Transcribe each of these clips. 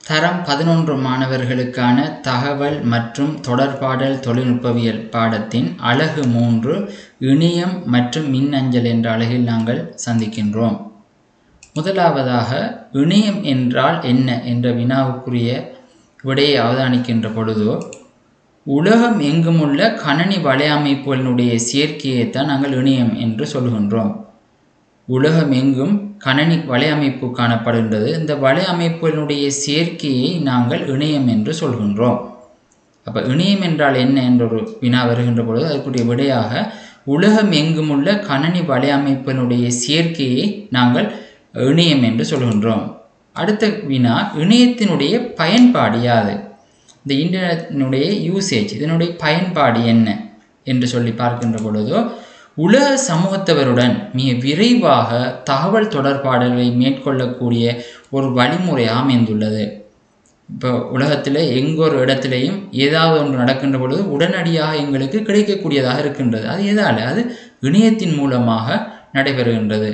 தரம் பதினொன்று மாணவர்களுக்கான தகவல் மற்றும் தொடர்பாடல் தொழில்நுட்பவியல் பாடத்தின் அலகு மூன்று இணையம் மற்றும் மின்னஞ்சல் என்ற அலகில் நாங்கள் சந்திக்கின்றோம் முதலாவதாக இணையம் என்றால் என்ன என்ற வினாவுக்குரிய விடையை அவதானிக்கின்ற பொழுதோ உலகம் எங்குமுள்ள கணனி வலையமைப்புகளினுடைய சேர்க்கையைத்தான் நாங்கள் இணையம் என்று சொல்கின்றோம் உலகம் எங்கும் கணனி வலையமைப்பு காணப்படுகின்றது இந்த வலையமைப்புகளினுடைய சேர்க்கையை நாங்கள் இணையம் என்று சொல்கின்றோம் அப்போ இணையம் என்றால் என்ன என்ற ஒரு வினா வருகின்ற பொழுது அதற்குரிய விடையாக உலகம் எங்குமுள்ள கணனி வலையமைப்பினுடைய சேர்க்கையை நாங்கள் இணையம் என்று சொல்கின்றோம் அடுத்த வினா இணையத்தினுடைய பயன்பாடு யாது இந்த இன்டர்நெட்டினுடைய யூசேஜ் இதனுடைய பயன்பாடு என்ன என்று சொல்லி பார்க்கின்ற பொழுதோ உலக சமூகத்தவருடன் மிக விரைவாக தகவல் தொடர்பாடல்களை மேற்கொள்ளக்கூடிய ஒரு வழிமுறை அமைந்துள்ளது இப்போ உலகத்தில் எங்கொரு இடத்துலையும் ஏதாவது ஒன்று நடக்கின்ற பொழுது உடனடியாக எங்களுக்கு கிடைக்கக்கூடியதாக இருக்கின்றது அது எதால் அது இணையத்தின் மூலமாக நடைபெறுகின்றது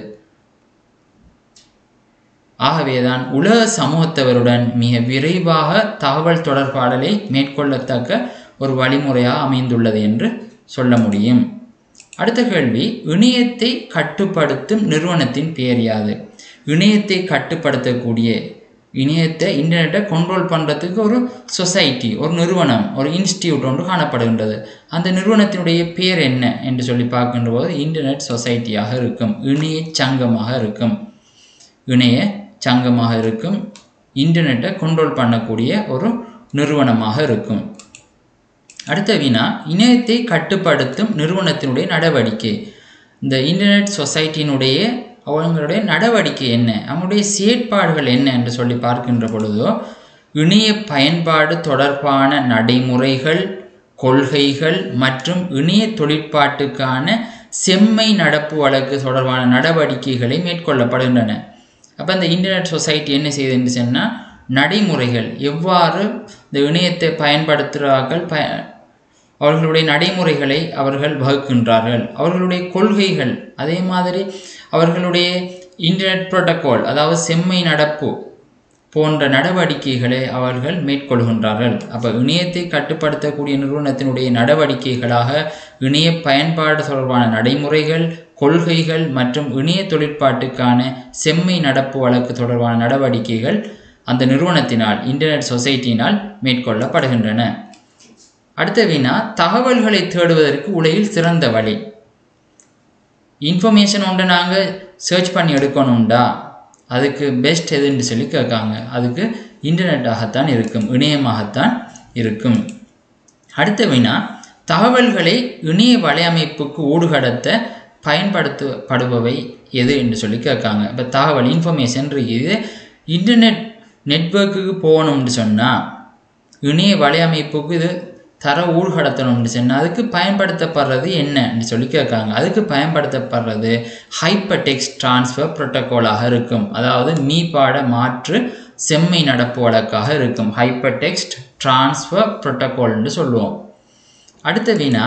ஆகவேதான் உலக சமூகத்தவருடன் மிக விரைவாக தகவல் தொடர்பாடலை மேற்கொள்ளத்தக்க ஒரு வழிமுறையாக அமைந்துள்ளது என்று சொல்ல முடியும் அடுத்த கேள்வி இணையத்தை கட்டுப்படுத்தும் நிறுவனத்தின் பெயர் யாது இணையத்தை கட்டுப்படுத்தக்கூடிய இணையத்தை இன்டர்நெட்டை கண்ட்ரோல் பண்ணுறதுக்கு ஒரு சொசைட்டி ஒரு நிறுவனம் ஒரு இன்ஸ்டியூட் ஒன்று காணப்படுகின்றது அந்த நிறுவனத்தினுடைய பேர் என்ன என்று சொல்லி பார்க்கின்ற போது இன்டர்நெட் சொசைட்டியாக இருக்கும் இணைய சங்கமாக இருக்கும் இணைய சங்கமாக இருக்கும் இன்டர்நெட்டை கண்ட்ரோல் பண்ணக்கூடிய ஒரு நிறுவனமாக இருக்கும் அடுத்த வினா இணையத்தை கட்டுப்படுத்தும் நிறுவனத்தினுடைய நடவடிக்கை இந்த இன்டர்நெட் சொசைட்டியினுடைய அவங்களுடைய நடவடிக்கை என்ன அவங்களுடைய செயற்பாடுகள் என்ன என்று சொல்லி பார்க்கின்ற பொழுதோ இணைய பயன்பாடு தொடர்பான நடைமுறைகள் கொள்கைகள் மற்றும் இணைய தொழிற்பாட்டுக்கான செம்மை நடப்பு வழக்கு தொடர்பான நடவடிக்கைகளை மேற்கொள்ளப்படுகின்றன அப்போ இந்த இன்டர்நெட் சொசைட்டி என்ன செய்யுதுன்னு சொன்னால் நடைமுறைகள் எவ்வாறு இந்த இணையத்தை பயன்படுத்துகிறார்கள் ப அவர்களுடைய நடைமுறைகளை அவர்கள் வகுக்கின்றார்கள் அவர்களுடைய கொள்கைகள் அதே மாதிரி அவர்களுடைய இன்டர்நெட் புரோட்டோகால் அதாவது செம்மை நடப்பு போன்ற நடவடிக்கைகளை அவர்கள் மேற்கொள்கின்றார்கள் அப்போ இணையத்தை கட்டுப்படுத்தக்கூடிய நிறுவனத்தினுடைய நடவடிக்கைகளாக இணைய பயன்பாடு தொடர்பான நடைமுறைகள் கொள்கைகள் மற்றும் இணைய தொழிற்பாட்டுக்கான செம்மை நடப்பு வழக்கு தொடர்பான நடவடிக்கைகள் அந்த நிறுவனத்தினால் இன்டர்நெட் சொசைட்டியினால் மேற்கொள்ளப்படுகின்றன அடுத்த வினா தகவல்களை தேடுவதற்கு உலகில் சிறந்த வழி இன்ஃபர்மேஷன் ஒன்று நாங்கள் சர்ச் பண்ணி எடுக்கணும்டா அதுக்கு பெஸ்ட் எதுன்னு சொல்லி கேட்காங்க அதுக்கு இன்டர்நெட்டாகத்தான் இருக்கும் இணையமாகத்தான் இருக்கும் அடுத்த வினா தகவல்களை இணைய வலையமைப்புக்கு ஊடுகடத்த பயன்படுத்தப்படுபவை எது என்று சொல்லி கேட்காங்க இப்போ தகவல் இன்ஃபர்மேஷன் இருக்குது இன்டர்நெட் நெட்ஒர்க்குக்கு போகணும்னு சொன்னால் இணைய வலையமைப்புக்கு இது தர ஊழ்கடத்தணும்னு சொன்னால் அதுக்கு பயன்படுத்தப்படுறது என்னன்னு சொல்லி கேட்காங்க அதுக்கு பயன்படுத்தப்படுறது ஹைப்பர் டெக்ஸ்ட் டிரான்ஸ்ஃபர் புரோட்டோகாலாக இருக்கும் அதாவது மீபாட மாற்று செம்மை நடப்பு வழக்காக இருக்கும் ஹைப்பர் டெக்ஸ்ட் டிரான்ஸ்ஃபர் புரோட்டோகால்னு சொல்லுவோம் அடுத்த வினா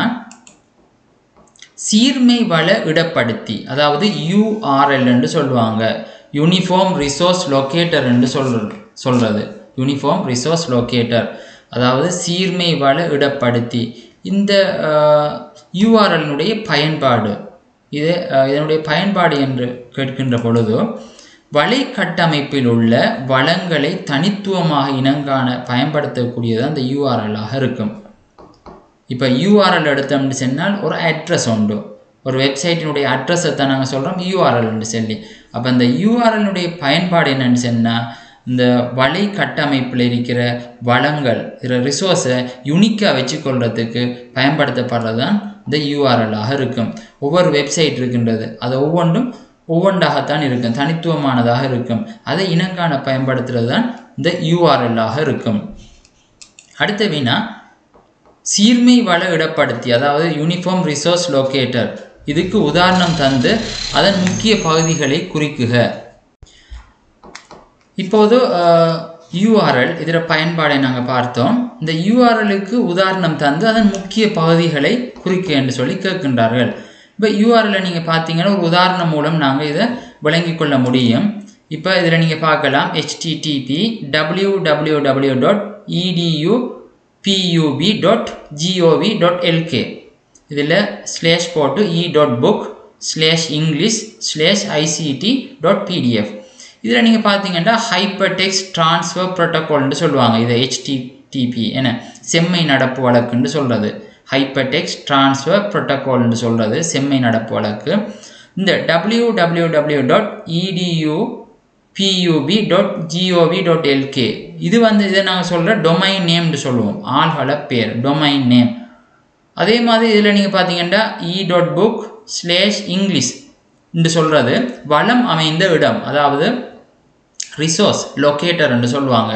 சீர்மை வள இடப்படுத்தி அதாவது யூஆர்எல் என்று சொல்லுவாங்க யூனிஃபார்ம் ரிசோர்ஸ் லொக்கேட்டர் என்று சொல் சொல்கிறது யூனிஃபார்ம் ரிசோர்ஸ் லொக்கேட்டர் அதாவது சீர்மை வள இடப்படுத்தி இந்த யூஆர்எல்னுடைய பயன்பாடு இது இதனுடைய பயன்பாடு என்று கேட்கின்ற பொழுதோ வலை கட்டமைப்பில் உள்ள வளங்களை தனித்துவமாக இனங்காண பயன்படுத்தக்கூடியது அந்த யூஆர்எல்லாக இருக்கும் இப்போ யூஆர்எல் எடுத்தோம்னு சொன்னால் ஒரு அட்ரஸ் உண்டு ஒரு வெப்சைட்டினுடைய அட்ரஸை தான் நாங்கள் சொல்கிறோம் யூஆர்எல்னு சொல்லி அப்போ இந்த யூஆர்எல்னுடைய பயன்பாடு என்னன்னு சொன்னால் இந்த வலை கட்டமைப்பில் இருக்கிற வளங்கள் இதில் ரிசோர்ஸை யுனிக்காக வச்சுக்கொள்கிறதுக்கு பயன்படுத்தப்படுறது தான் இந்த யூஆர்எல்லாக இருக்கும் ஒவ்வொரு வெப்சைட் இருக்கின்றது அது ஒவ்வொன்றும் ஒவ்வொன்றாகத்தான் இருக்கும் தனித்துவமானதாக இருக்கும் அதை இனங்காண பயன்படுத்துறது தான் இந்த யூஆர்எல்லாக இருக்கும் அடுத்த வினா சீர்மை வள இடப்படுத்தி அதாவது யூனிஃபார்ம் ரிசோர்ஸ் லொக்கேட்டர் இதுக்கு உதாரணம் தந்து அதன் முக்கிய பகுதிகளை குறிக்குக இப்போது யூஆர்எல் இதில் பயன்பாடை நாங்கள் பார்த்தோம் இந்த யூஆர்எலுக்கு உதாரணம் தந்து அதன் முக்கிய பகுதிகளை குறிக்க என்று சொல்லி கேட்கின்றார்கள் இப்போ யூஆர்எல்லை நீங்கள் பார்த்தீங்கன்னா ஒரு உதாரணம் மூலம் நாங்கள் இதை விளங்கிக் கொள்ள முடியும் இப்போ இதில் நீங்கள் பார்க்கலாம் HTTP W W W dot EDU PUB dot GOV dot LK இதில் ஸ்லேஷ் போட்டு E dot book slash English slash ICT dot PDF இதில் நீங்கள் பார்த்தீங்கன்னா ஹைப்பர் டெக்ஸ்ட் ட்ரான்ஸ்ஃபர் ப்ரோட்டோகால்னு சொல்லுவாங்க இதை ஹெச்டிடிபி என்ன செம்மை நடப்பு வழக்குன்னு சொல்கிறது ஹைப்பர் டெக்ஸ்ட் ட்ரான்ஸ்ஃபர் ப்ரோட்டோகால்னு சொல்கிறது செம்மை நடப்பு வழக்கு இந்த W W W dot EDU PUB dot GOV dot LK இது வந்து இதை நாங்கள் சொல்கிற டொமைன் நேம்னு சொல்லுவோம் ஆள்கள பேர் டொமைன் நேம் அதே மாதிரி இதில் நீங்கள் பார்த்தீங்கன்னா E dot book slash English என்று சொல்கிறது வளம் அமைந்த இடம் அதாவது ரிசோர்ஸ் லொக்கேட்டர் என்று சொல்லுவாங்க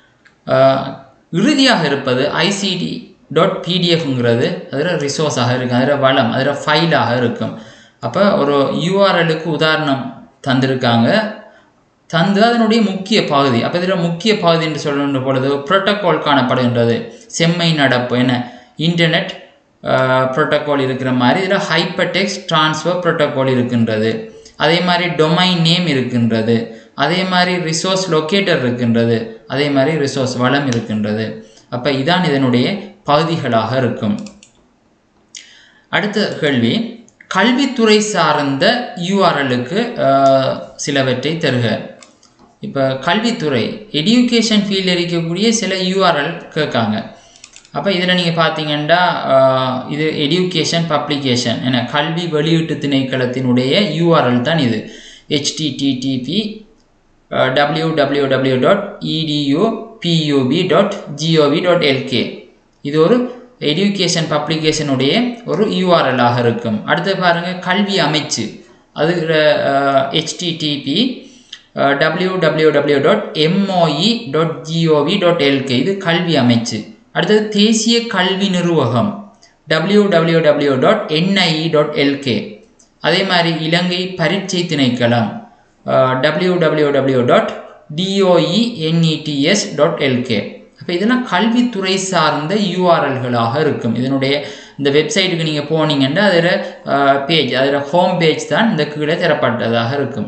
இறுதியாக இருப்பது ஐசிடி டாட் பிடிஎஃப்ங்கிறது அதில் ரிசோர்ஸாக இருக்கும் அதில் வளம் அதில் ஃபைலாக இருக்கும் அப்போ ஒரு யூஆர்எலுக்கு உதாரணம் தந்திருக்காங்க தந்து அதனுடைய முக்கிய பகுதி அப்போ இதில் முக்கிய பகுதி என்று சொல்லுன்ற பொழுது புரோட்டோகால் காணப்படுகின்றது செம்மை நடப்பு என்ன இன்டர்நெட் ப்ரோட்டோகால் இருக்கிற மாதிரி இதில் ஹைப்பர் டெக்ஸ்ட் ட்ரான்ஸ்ஃபர் ப்ரோட்டோகால் இருக்கின்றது அதே மாதிரி டொமைன் நேம் இருக்கின்றது அதே மாதிரி ரிசோர்ஸ் லொக்கேட்டர் இருக்கின்றது அதே மாதிரி ரிசோர்ஸ் வளம் இருக்கின்றது அப்போ இதான் இதனுடைய பகுதிகளாக இருக்கும் அடுத்த கேள்வி கல்வித்துறை சார்ந்த யூஆர்எலுக்கு சிலவற்றை தருக இப்போ கல்வித்துறை எடியூகேஷன் ஃபீல்டில் இருக்கக்கூடிய சில யூஆர்எல் கேட்காங்க அப்போ இதில் நீங்கள் பார்த்தீங்கன்னா இது எடியூகேஷன் பப்ளிகேஷன் என கல்வி வெளியீட்டு திணைக்களத்தினுடைய யூஆர்எல் தான் இது HTTP W W W dot EDU PUB dot GOV dot LK இது ஒரு எடியூகேஷன் பப்ளிகேஷனுடைய ஒரு யூஆர்எல்லாக இருக்கும் அடுத்து பாருங்கள் கல்வி அமைச்சு அது HTTP W W W dot MOE dot GOV dot LK இது கல்வி அமைச்சு அடுத்தது தேசிய கல்வி நிர்வாகம் W W W dot NIE dot LK அதே மாதிரி இலங்கை பரீட்சை திணைக்களம் W W W dot DOE NETS dot LK அப்போ இதெல்லாம் கல்வித்துறை சார்ந்த யூஆர்எல்களாக இருக்கும் இதனுடைய இந்த வெப்சைட்டுக்கு நீங்கள் போனீங்கன்னா அதில் பேஜ் அதில் ஹோம் பேஜ் தான் இந்த கீழே தரப்பட்டதாக இருக்கும்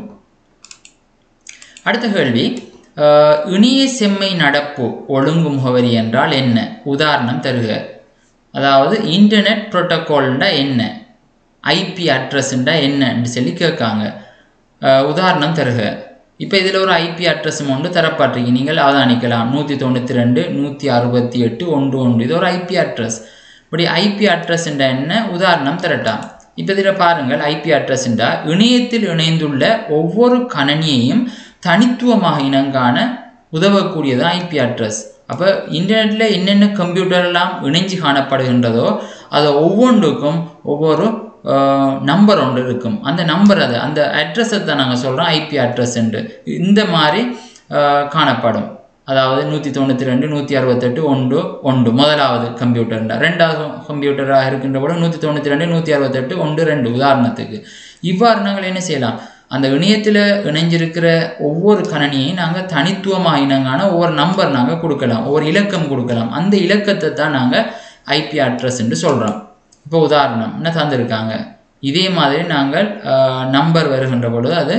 அடுத்த கேள்வி இணைய செம்மை நடப்பு ஒழுங்கு முகவரி என்றால் என்ன உதாரணம் தருக அதாவது இன்டர்நெட் ப்ரோட்டோகால்ண்டா என்ன ஐபி அட்ரஸ்ண்டா என்னன்னு சொல்லி கேட்காங்க உதாரணம் தருக இப்போ இதில் ஒரு ஐபி அட்ரஸ் ஒன்று தரப்பட்டிருக்கு நீங்கள் அவதானிக்கலாம் நூற்றி தொண்ணூற்றி ரெண்டு நூற்றி அறுபத்தி எட்டு ஒன்று ஒன்று இது ஒரு ஐபி அட்ரஸ் இப்படி ஐபி அட்ரஸ்ண்டா என்ன உதாரணம் தரட்டாம் இப்போ இதில் பாருங்கள் ஐபி அட்ரஸ்ண்டா இணையத்தில் இணைந்துள்ள ஒவ்வொரு கணனியையும் தனித்துவமாக இனங்காண உதவக்கூடியது ஐபி அட்ரஸ் அப்போ இன்டர்நெட்டில் என்னென்ன கம்ப்யூட்டர்லாம் இணைஞ்சு காணப்படுகின்றதோ அதை ஒவ்வொன்றுக்கும் ஒவ்வொரு நம்பர் ஒன்று இருக்கும் அந்த நம்பர் அது அந்த அட்ரஸை தான் நாங்கள் சொல்கிறோம் ஐபி அட்ரஸ்ன்ட்டு இந்த மாதிரி காணப்படும் அதாவது நூற்றி தொண்ணூற்றி ரெண்டு நூற்றி அறுபத்தெட்டு ஒன்று ஒன்று முதலாவது கம்ப்யூட்டர்ண்டா ரெண்டாவது கம்ப்யூட்டராக இருக்கின்ற போது நூற்றி தொண்ணூற்றி ரெண்டு நூற்றி அறுபத்தெட்டு ஒன்று ரெண்டு உதாரணத்துக்கு இவ்வாறு நாங்கள் என்ன செய்யலாம் அந்த இணையத்தில் இணைஞ்சிருக்கிற ஒவ்வொரு கணனியையும் நாங்கள் தனித்துவமாக இனங்கான ஒவ்வொரு நம்பர் நாங்கள் கொடுக்கலாம் ஒவ்வொரு இலக்கம் கொடுக்கலாம் அந்த இலக்கத்தை தான் நாங்கள் ஐபி அட்ரஸ்ன்னு சொல்கிறோம் இப்போ உதாரணம் என்ன தந்திருக்காங்க இதே மாதிரி நாங்கள் நம்பர் வருகின்ற பொழுது அது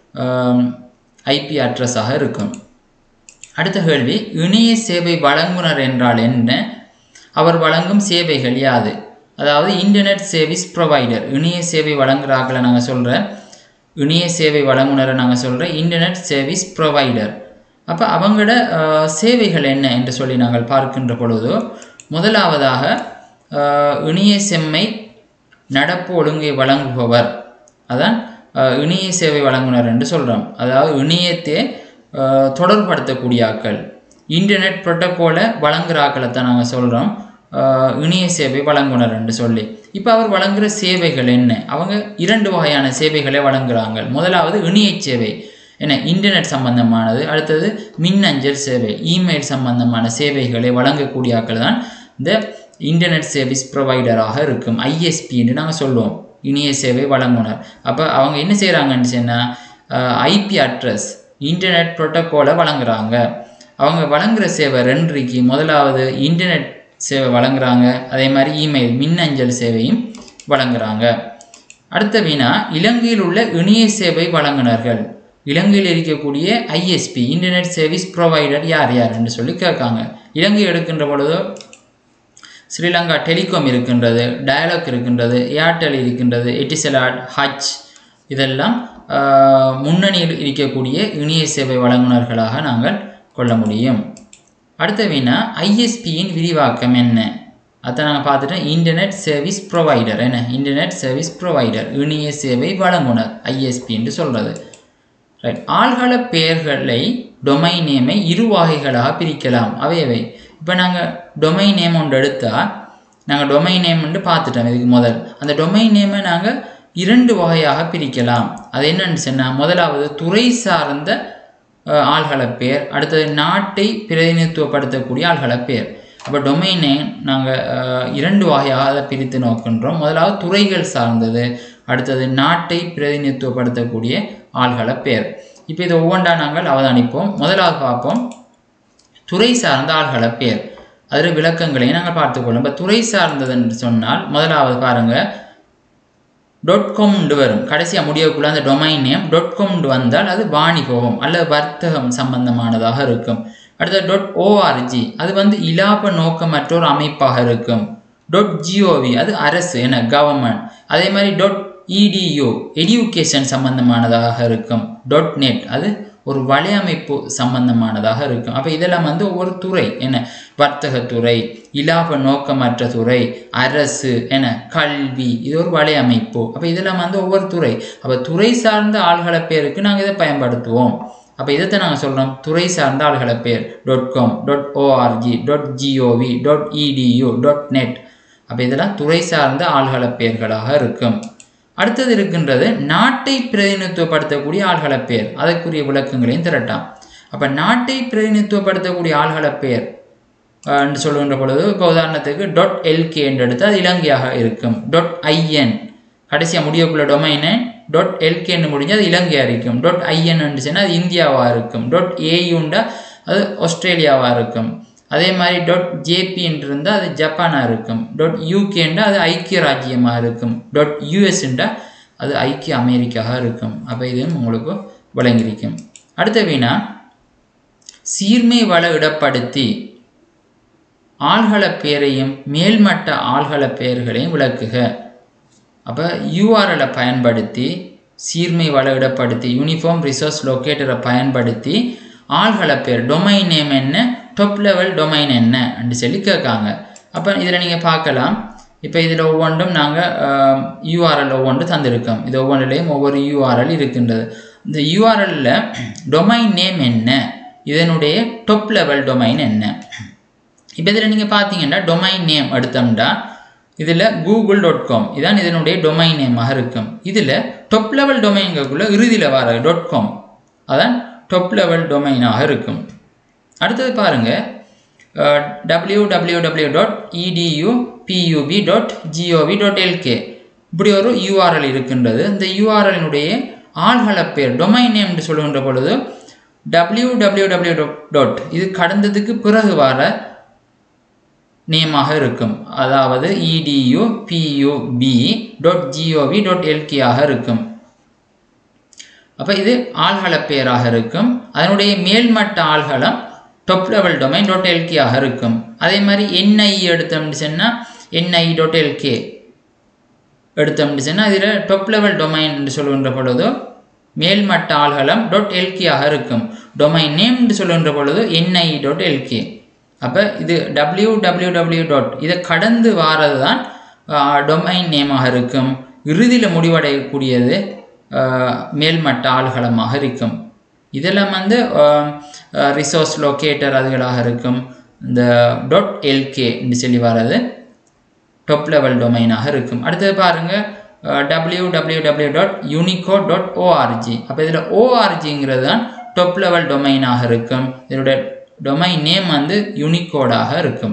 ஐபி அட்ரஸாக இருக்கும் அடுத்த கேள்வி இணைய சேவை வழங்குனர் என்றால் என்ன அவர் வழங்கும் சேவைகள் யாது அதாவது இன்டர்நெட் சர்வீஸ் ப்ரொவைடர் இணைய சேவை வழங்குறாக்களை நாங்கள் சொல்கிற இணைய சேவை வழங்குனரை நாங்கள் சொல்கிற இன்டர்நெட் சர்வீஸ் ப்ரொவைடர் அப்போ அவங்களோட சேவைகள் என்ன என்று சொல்லி நாங்கள் பார்க்கின்ற பொழுது முதலாவதாக இணைய செம்மை நடப்பு ஒழுங்கை வழங்குபவர் அதான் இணைய சேவை வழங்குனர் என்று சொல்கிறோம் அதாவது இணையத்தை தொடர்படுத்தக்கூடிய ஆக்கள் இன்டர்நெட் ப்ரோட்டோக்கோலை வழங்குகிற ஆக்களை தான் நாங்கள் சொல்கிறோம் இணைய சேவை வழங்குனர் என்று சொல்லி இப்போ அவர் வழங்குகிற சேவைகள் என்ன அவங்க இரண்டு வகையான சேவைகளை வழங்குகிறாங்க முதலாவது இணைய சேவை என்ன இன்டர்நெட் சம்பந்தமானது அடுத்தது மின்னஞ்சல் சேவை இமெயில் சம்பந்தமான சேவைகளை வழங்கக்கூடிய ஆக்கள் தான் இந்த இன்டர்நெட் சர்வீஸ் ப்ரொவைடராக இருக்கும் ஐஎஸ்பின்னு நாங்கள் சொல்லுவோம் இணைய சேவை வழங்குனர் அப்போ அவங்க என்ன செய்கிறாங்கன்னு சொன்னால் ஐபி அட்ரஸ் இன்டர்நெட் ப்ரோட்டோக்கோலை வழங்குறாங்க அவங்க வழங்குகிற சேவை ரெண்டுக்கு முதலாவது இன்டர்நெட் சேவை வழங்குறாங்க அதே மாதிரி இமெயில் மின்னஞ்சல் சேவையும் வழங்குறாங்க அடுத்த வினா இலங்கையில் உள்ள இணைய சேவை வழங்குனர்கள் இலங்கையில் இருக்கக்கூடிய ஐஎஸ்பி இன்டர்நெட் சர்வீஸ் ப்ரொவைடர் யார் யாருன்னு சொல்லி கேட்காங்க இலங்கை எடுக்கின்ற பொழுது ஸ்ரீலங்கா டெலிகாம் இருக்கின்றது டயலாக் இருக்கின்றது ஏர்டெல் இருக்கின்றது எட்டிசெலாட் ஹச் இதெல்லாம் ஆஹ், முன்னணியில் இருக்கக்கூடிய இணைய சேவை வழங்குனர்களாக நாங்கள் கொள்ள முடியும் அடுத்த வினா ஐஎஸ்பியின் விரிவாக்கம் என்ன அதை நாங்கள் பார்த்துட்டோம் இன்டர்நெட் சர்வீஸ் ப்ரொவைடர் என்ன இன்டர்நெட் சர்வீஸ் ப்ரொவைடர் இணைய சேவை வழங்குனர் ஐஎஸ்பி என்று சொல்கிறது ரைட் ஆள்கள பெயர்களை டொமைன் நேமை இரு வகைகளாக பிரிக்கலாம் அவை அவை இப்போ நாங்கள் டொமைன் நேம் ஒன்று எடுத்தால் நாங்கள் டொமைன் நேம்னு பார்த்துட்டோம் இதுக்கு முதல் அந்த டொமைன் நேமை நாங்கள் இரண்டு வகையாக பிரிக்கலாம் அது என்னன்னு சொன்னால் முதலாவது துறை சார்ந்த அஹ், ஆள்கள பெயர் அடுத்தது நாட்டை பிரதிநிதித்துவப்படுத்தக்கூடிய ஆள்கள பெயர் அப்போ டொமைன் நேம் நாங்கள் இரண்டு வகையாக அதை பிரித்து நோக்கின்றோம் முதலாவது துறைகள் சார்ந்தது அடுத்தது நாட்டை பிரதிநிதித்துவப்படுத்தக்கூடிய ஆள்கள பெயர் இப்போ இதை ஒவ்வொன்றா நாங்கள் அவதானிப்போம் முதலாவது பார்ப்போம் துறை சார்ந்த ஆள்கள பேர் அதில் விளக்கங்களையும் நாங்கள் பார்த்துக்கொள்ளும் இப்போ துறை சார்ந்தது என்று சொன்னால் முதலாவது பாருங்கள் டாட் காம்ண்டு வரும் கடைசியாக முடியக்குள்ள அந்த டொமைன் நேம் டாட் காம்ண்டு வந்தால் அது வாணிபம் அல்லது வர்த்தகம் சம்பந்தமானதாக இருக்கும் அடுத்தது டாட் ஓஆர்ஜி அது வந்து இலாப நோக்கமற்ற ஒரு அமைப்பாக இருக்கும் டாட் ஜிஓவி அது அரசு என கவர்மெண்ட் அதே மாதிரி டாட் இடியூ எடியூகேஷன் சம்பந்தமானதாக இருக்கும் டாட் நெட் அது ஒரு வலையமைப்பு சம்பந்தமானதாக இருக்கும் அப்போ இதெல்லாம் வந்து ஒவ்வொரு துறை என்ன வர்த்தகத்துறை இலாப நோக்கமற்ற துறை அரசு என கல்வி இது ஒரு வலையமைப்பு அப்போ இதெல்லாம் வந்து ஒவ்வொரு துறை அப்போ துறை சார்ந்த ஆள்கள பேருக்கு நாங்கள் இதை பயன்படுத்துவோம் அப்போ இதைத்தான் நாங்கள் சொல்கிறோம் துறை சார்ந்த ஆள்கள பேர் dot com dot ORG dot GOV dot EDU dot net அப்போ இதெல்லாம் துறை சார்ந்த ஆள்கள பெயர்களாக இருக்கும் அடுத்தது இருக்கின்றது நாட்டை பிரதிநிதித்துவப்படுத்தக்கூடிய ஆள்கள பெயர் அதற்குரிய விளக்கங்களையும் திரட்டாம் அப்போ நாட்டை பிரதிநிதித்துவப்படுத்தக்கூடிய ஆள்கள பெயர் அஹ், என்று சொல்லுகின்ற பொழுது இப்போ உதாரணத்துக்கு டாட் எல்கே என்று எடுத்து அது இலங்கையாக இருக்கும் டாட் ஐஎன் கடைசியாக முடியக்குள்ள டொமைனை டாட் எல்கேன்னு முடிஞ்சு அது இலங்கையாக இருக்கும் டாட் ஐஎன் இருந்துச்சுன்னா அது இந்தியாவாக இருக்கும் டாட் ஏயுண்டா அது ஆஸ்திரேலியாவாக இருக்கும் அதே மாதிரி டாட் ஜேபின்னு இருந்தால் அது ஜப்பானாக இருக்கும் டாட் யூகேண்டா அது ஐக்கிய ராஜ்யமாக இருக்கும் டாட் யூஎஸ்ண்டா அது ஐக்கிய அமெரிக்காவாக இருக்கும் அப்போ இதுவும் உங்களுக்கு விளங்கியிருக்கும் அடுத்த வீணா சீர்மை வள இடப்படுத்தி ஆள்கள பெயரையும் மேல்மட்ட ஆள்கள பெயர்களையும் விளக்குக அப்போ யூஆர்எலை பயன்படுத்தி சீர்மை வளவிடப்படுத்தி யூனிஃபார்ம் ரிசோர்ஸ் லொக்கேட்டரை பயன்படுத்தி ஆள்கள பேர் டொமைன் நேம் என்ன டாப் லெவல் டொமைன் என்ன அப்படின்னு சொல்லி கேட்காங்க அப்போ இதில் நீங்கள் பார்க்கலாம் இப்போ இதில் ஒவ்வொன்றும் நாங்கள் யூஆர்எல் ஒவ்வொன்று தந்திருக்கோம் இது ஒவ்வொன்றிலையும் ஒவ்வொரு யூஆர்எல் இருக்கின்றது இந்த யூஆர்எல்ல டொமைன் நேம் என்ன இதனுடைய டாப் லெவல் டொமைன் என்ன இப்போ இதில் நீங்கள் பார்த்தீங்கன்னா டொமைன் நேம் எடுத்தோம்னா இதில் கூகுள் டாட் காம் இதான் இதனுடைய டொமைன் நேமாக இருக்கும் இதில் டொப் லெவல் டொமைன்களுக்குள்ள இறுதியில் வர டாட் காம் அதான் டொப் லெவல் டொமைனாக இருக்கும் அடுத்தது பாருங்கள் W W W dot EDU PUB dot GOV dot LK இப்படி ஒரு யூஆர்எல் இருக்கின்றது இந்த யூஆர்எலினுடைய ஆள்கள பேர் டொமைன் நேம் என்று சொல்லுகின்ற பொழுது டபிள்யூ டபிள்யூ டபிள்யூ டாட் இது கடந்ததுக்கு பிறகு வர நேமாக இருக்கும் அதாவது EDU PUB dot GOV dot LK ஆக இருக்கும் அப்போ இது ஆள்கள பெயராக இருக்கும் அதனுடைய மேல்மட்ட ஆள்களம் top level domain dot LK ஆக இருக்கும் அதே மாதிரி என்ஐ எடுத்தோம்னு சொன்னால் என்ஐ டாட் எல்கே எடுத்தோம்னு சொன்னால் இதில் டாப் லெவல் டொமைன் என்று சொல்லுகின்ற பொழுது மேல்மட்ட ஆள்களம் டாட் எல்கே ஆக இருக்கும் டொமைன் நேம் என்று சொல்லுகின்ற பொழுது என்ஐ டாட் எல்கே அப்போ இது டபிள்யூ டபிள்யூ டபிள்யூ டாட் இதை கடந்து வாரது தான் டொமைன் நேமாக இருக்கும் இறுதியில் முடிவடையக்கூடியது ஆஹ், மேல்மட்ட ஆள்களமாக இருக்கும் இதெல்லாம் வந்து ரிசோர்ஸ் லொக்கேட்டர் அதுகளாக இருக்கும் இந்த டாட் எல்கே என்று சொல்லி வர்றது டாப் லெவல் டொமைனாக இருக்கும் அடுத்தது பாருங்கள் W W W dot Unicode dot ORG அப்போ இதில் ஓஆர்ஜிங்கிறது தான் டாப் லெவல் டொமைனாக இருக்கும் இதோட டொமைன் நேம் வந்து யூனிகோடாக இருக்கும்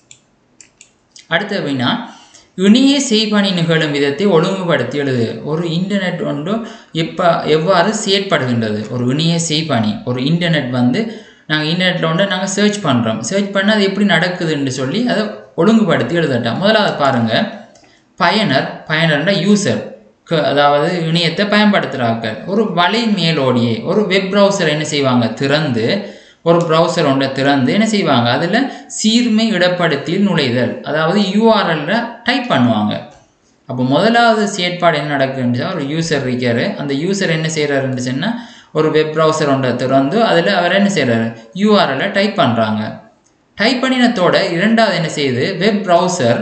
அடுத்த வினா இணைய செய்பணி நிகழும் விதத்தை ஒழுங்குபடுத்தி எழுது ஒரு இன்டர்நெட் ஒன்று எப்போ எவ்வாறு செயற்படுகின்றது ஒரு இணைய செய்பணி ஒரு இன்டர்நெட் வந்து நாங்கள் இன்டர்நெட்டில் ஒன்று நாங்கள் சர்ச் பண்ணுறோம் சர்ச் பண்ண அது எப்படி நடக்குதுன்னு சொல்லி அதை ஒழுங்குபடுத்தி எழுதட்டோம் முதலாவது பாருங்கள் பயனர் பயனர்னா யூசர் க- அதாவது இணையத்தை பயன்படுத்துகிறார்கள் ஒரு வலை மேலோடியே ஒரு வெப் ப்ரௌசர் என்ன செய்வாங்க திறந்து ஒரு ப்ரௌசர் ஒன்றை திறந்து என்ன செய்வாங்க அதில் சீர்மை இடப்படுத்தி நுழைதல் அதாவது யூஆர்எல்ல டைப் பண்ணுவாங்க அப்போ முதலாவது செயற்பாடு என்ன நடக்குதுன்னு ஒரு யூசர் இருக்காரு அந்த யூசர் என்ன செய்கிறாருன்னு சொன்னால் ஒரு வெப் ப்ரௌசர் ஒன்றை திறந்து அதில் அவர் என்ன செய்கிறாரு யூஆர்எல்ல டைப் பண்ணுறாங்க டைப் பண்ணினத்தோட இரண்டாவது என்ன செய்யுது வெப் ப்ரௌசர்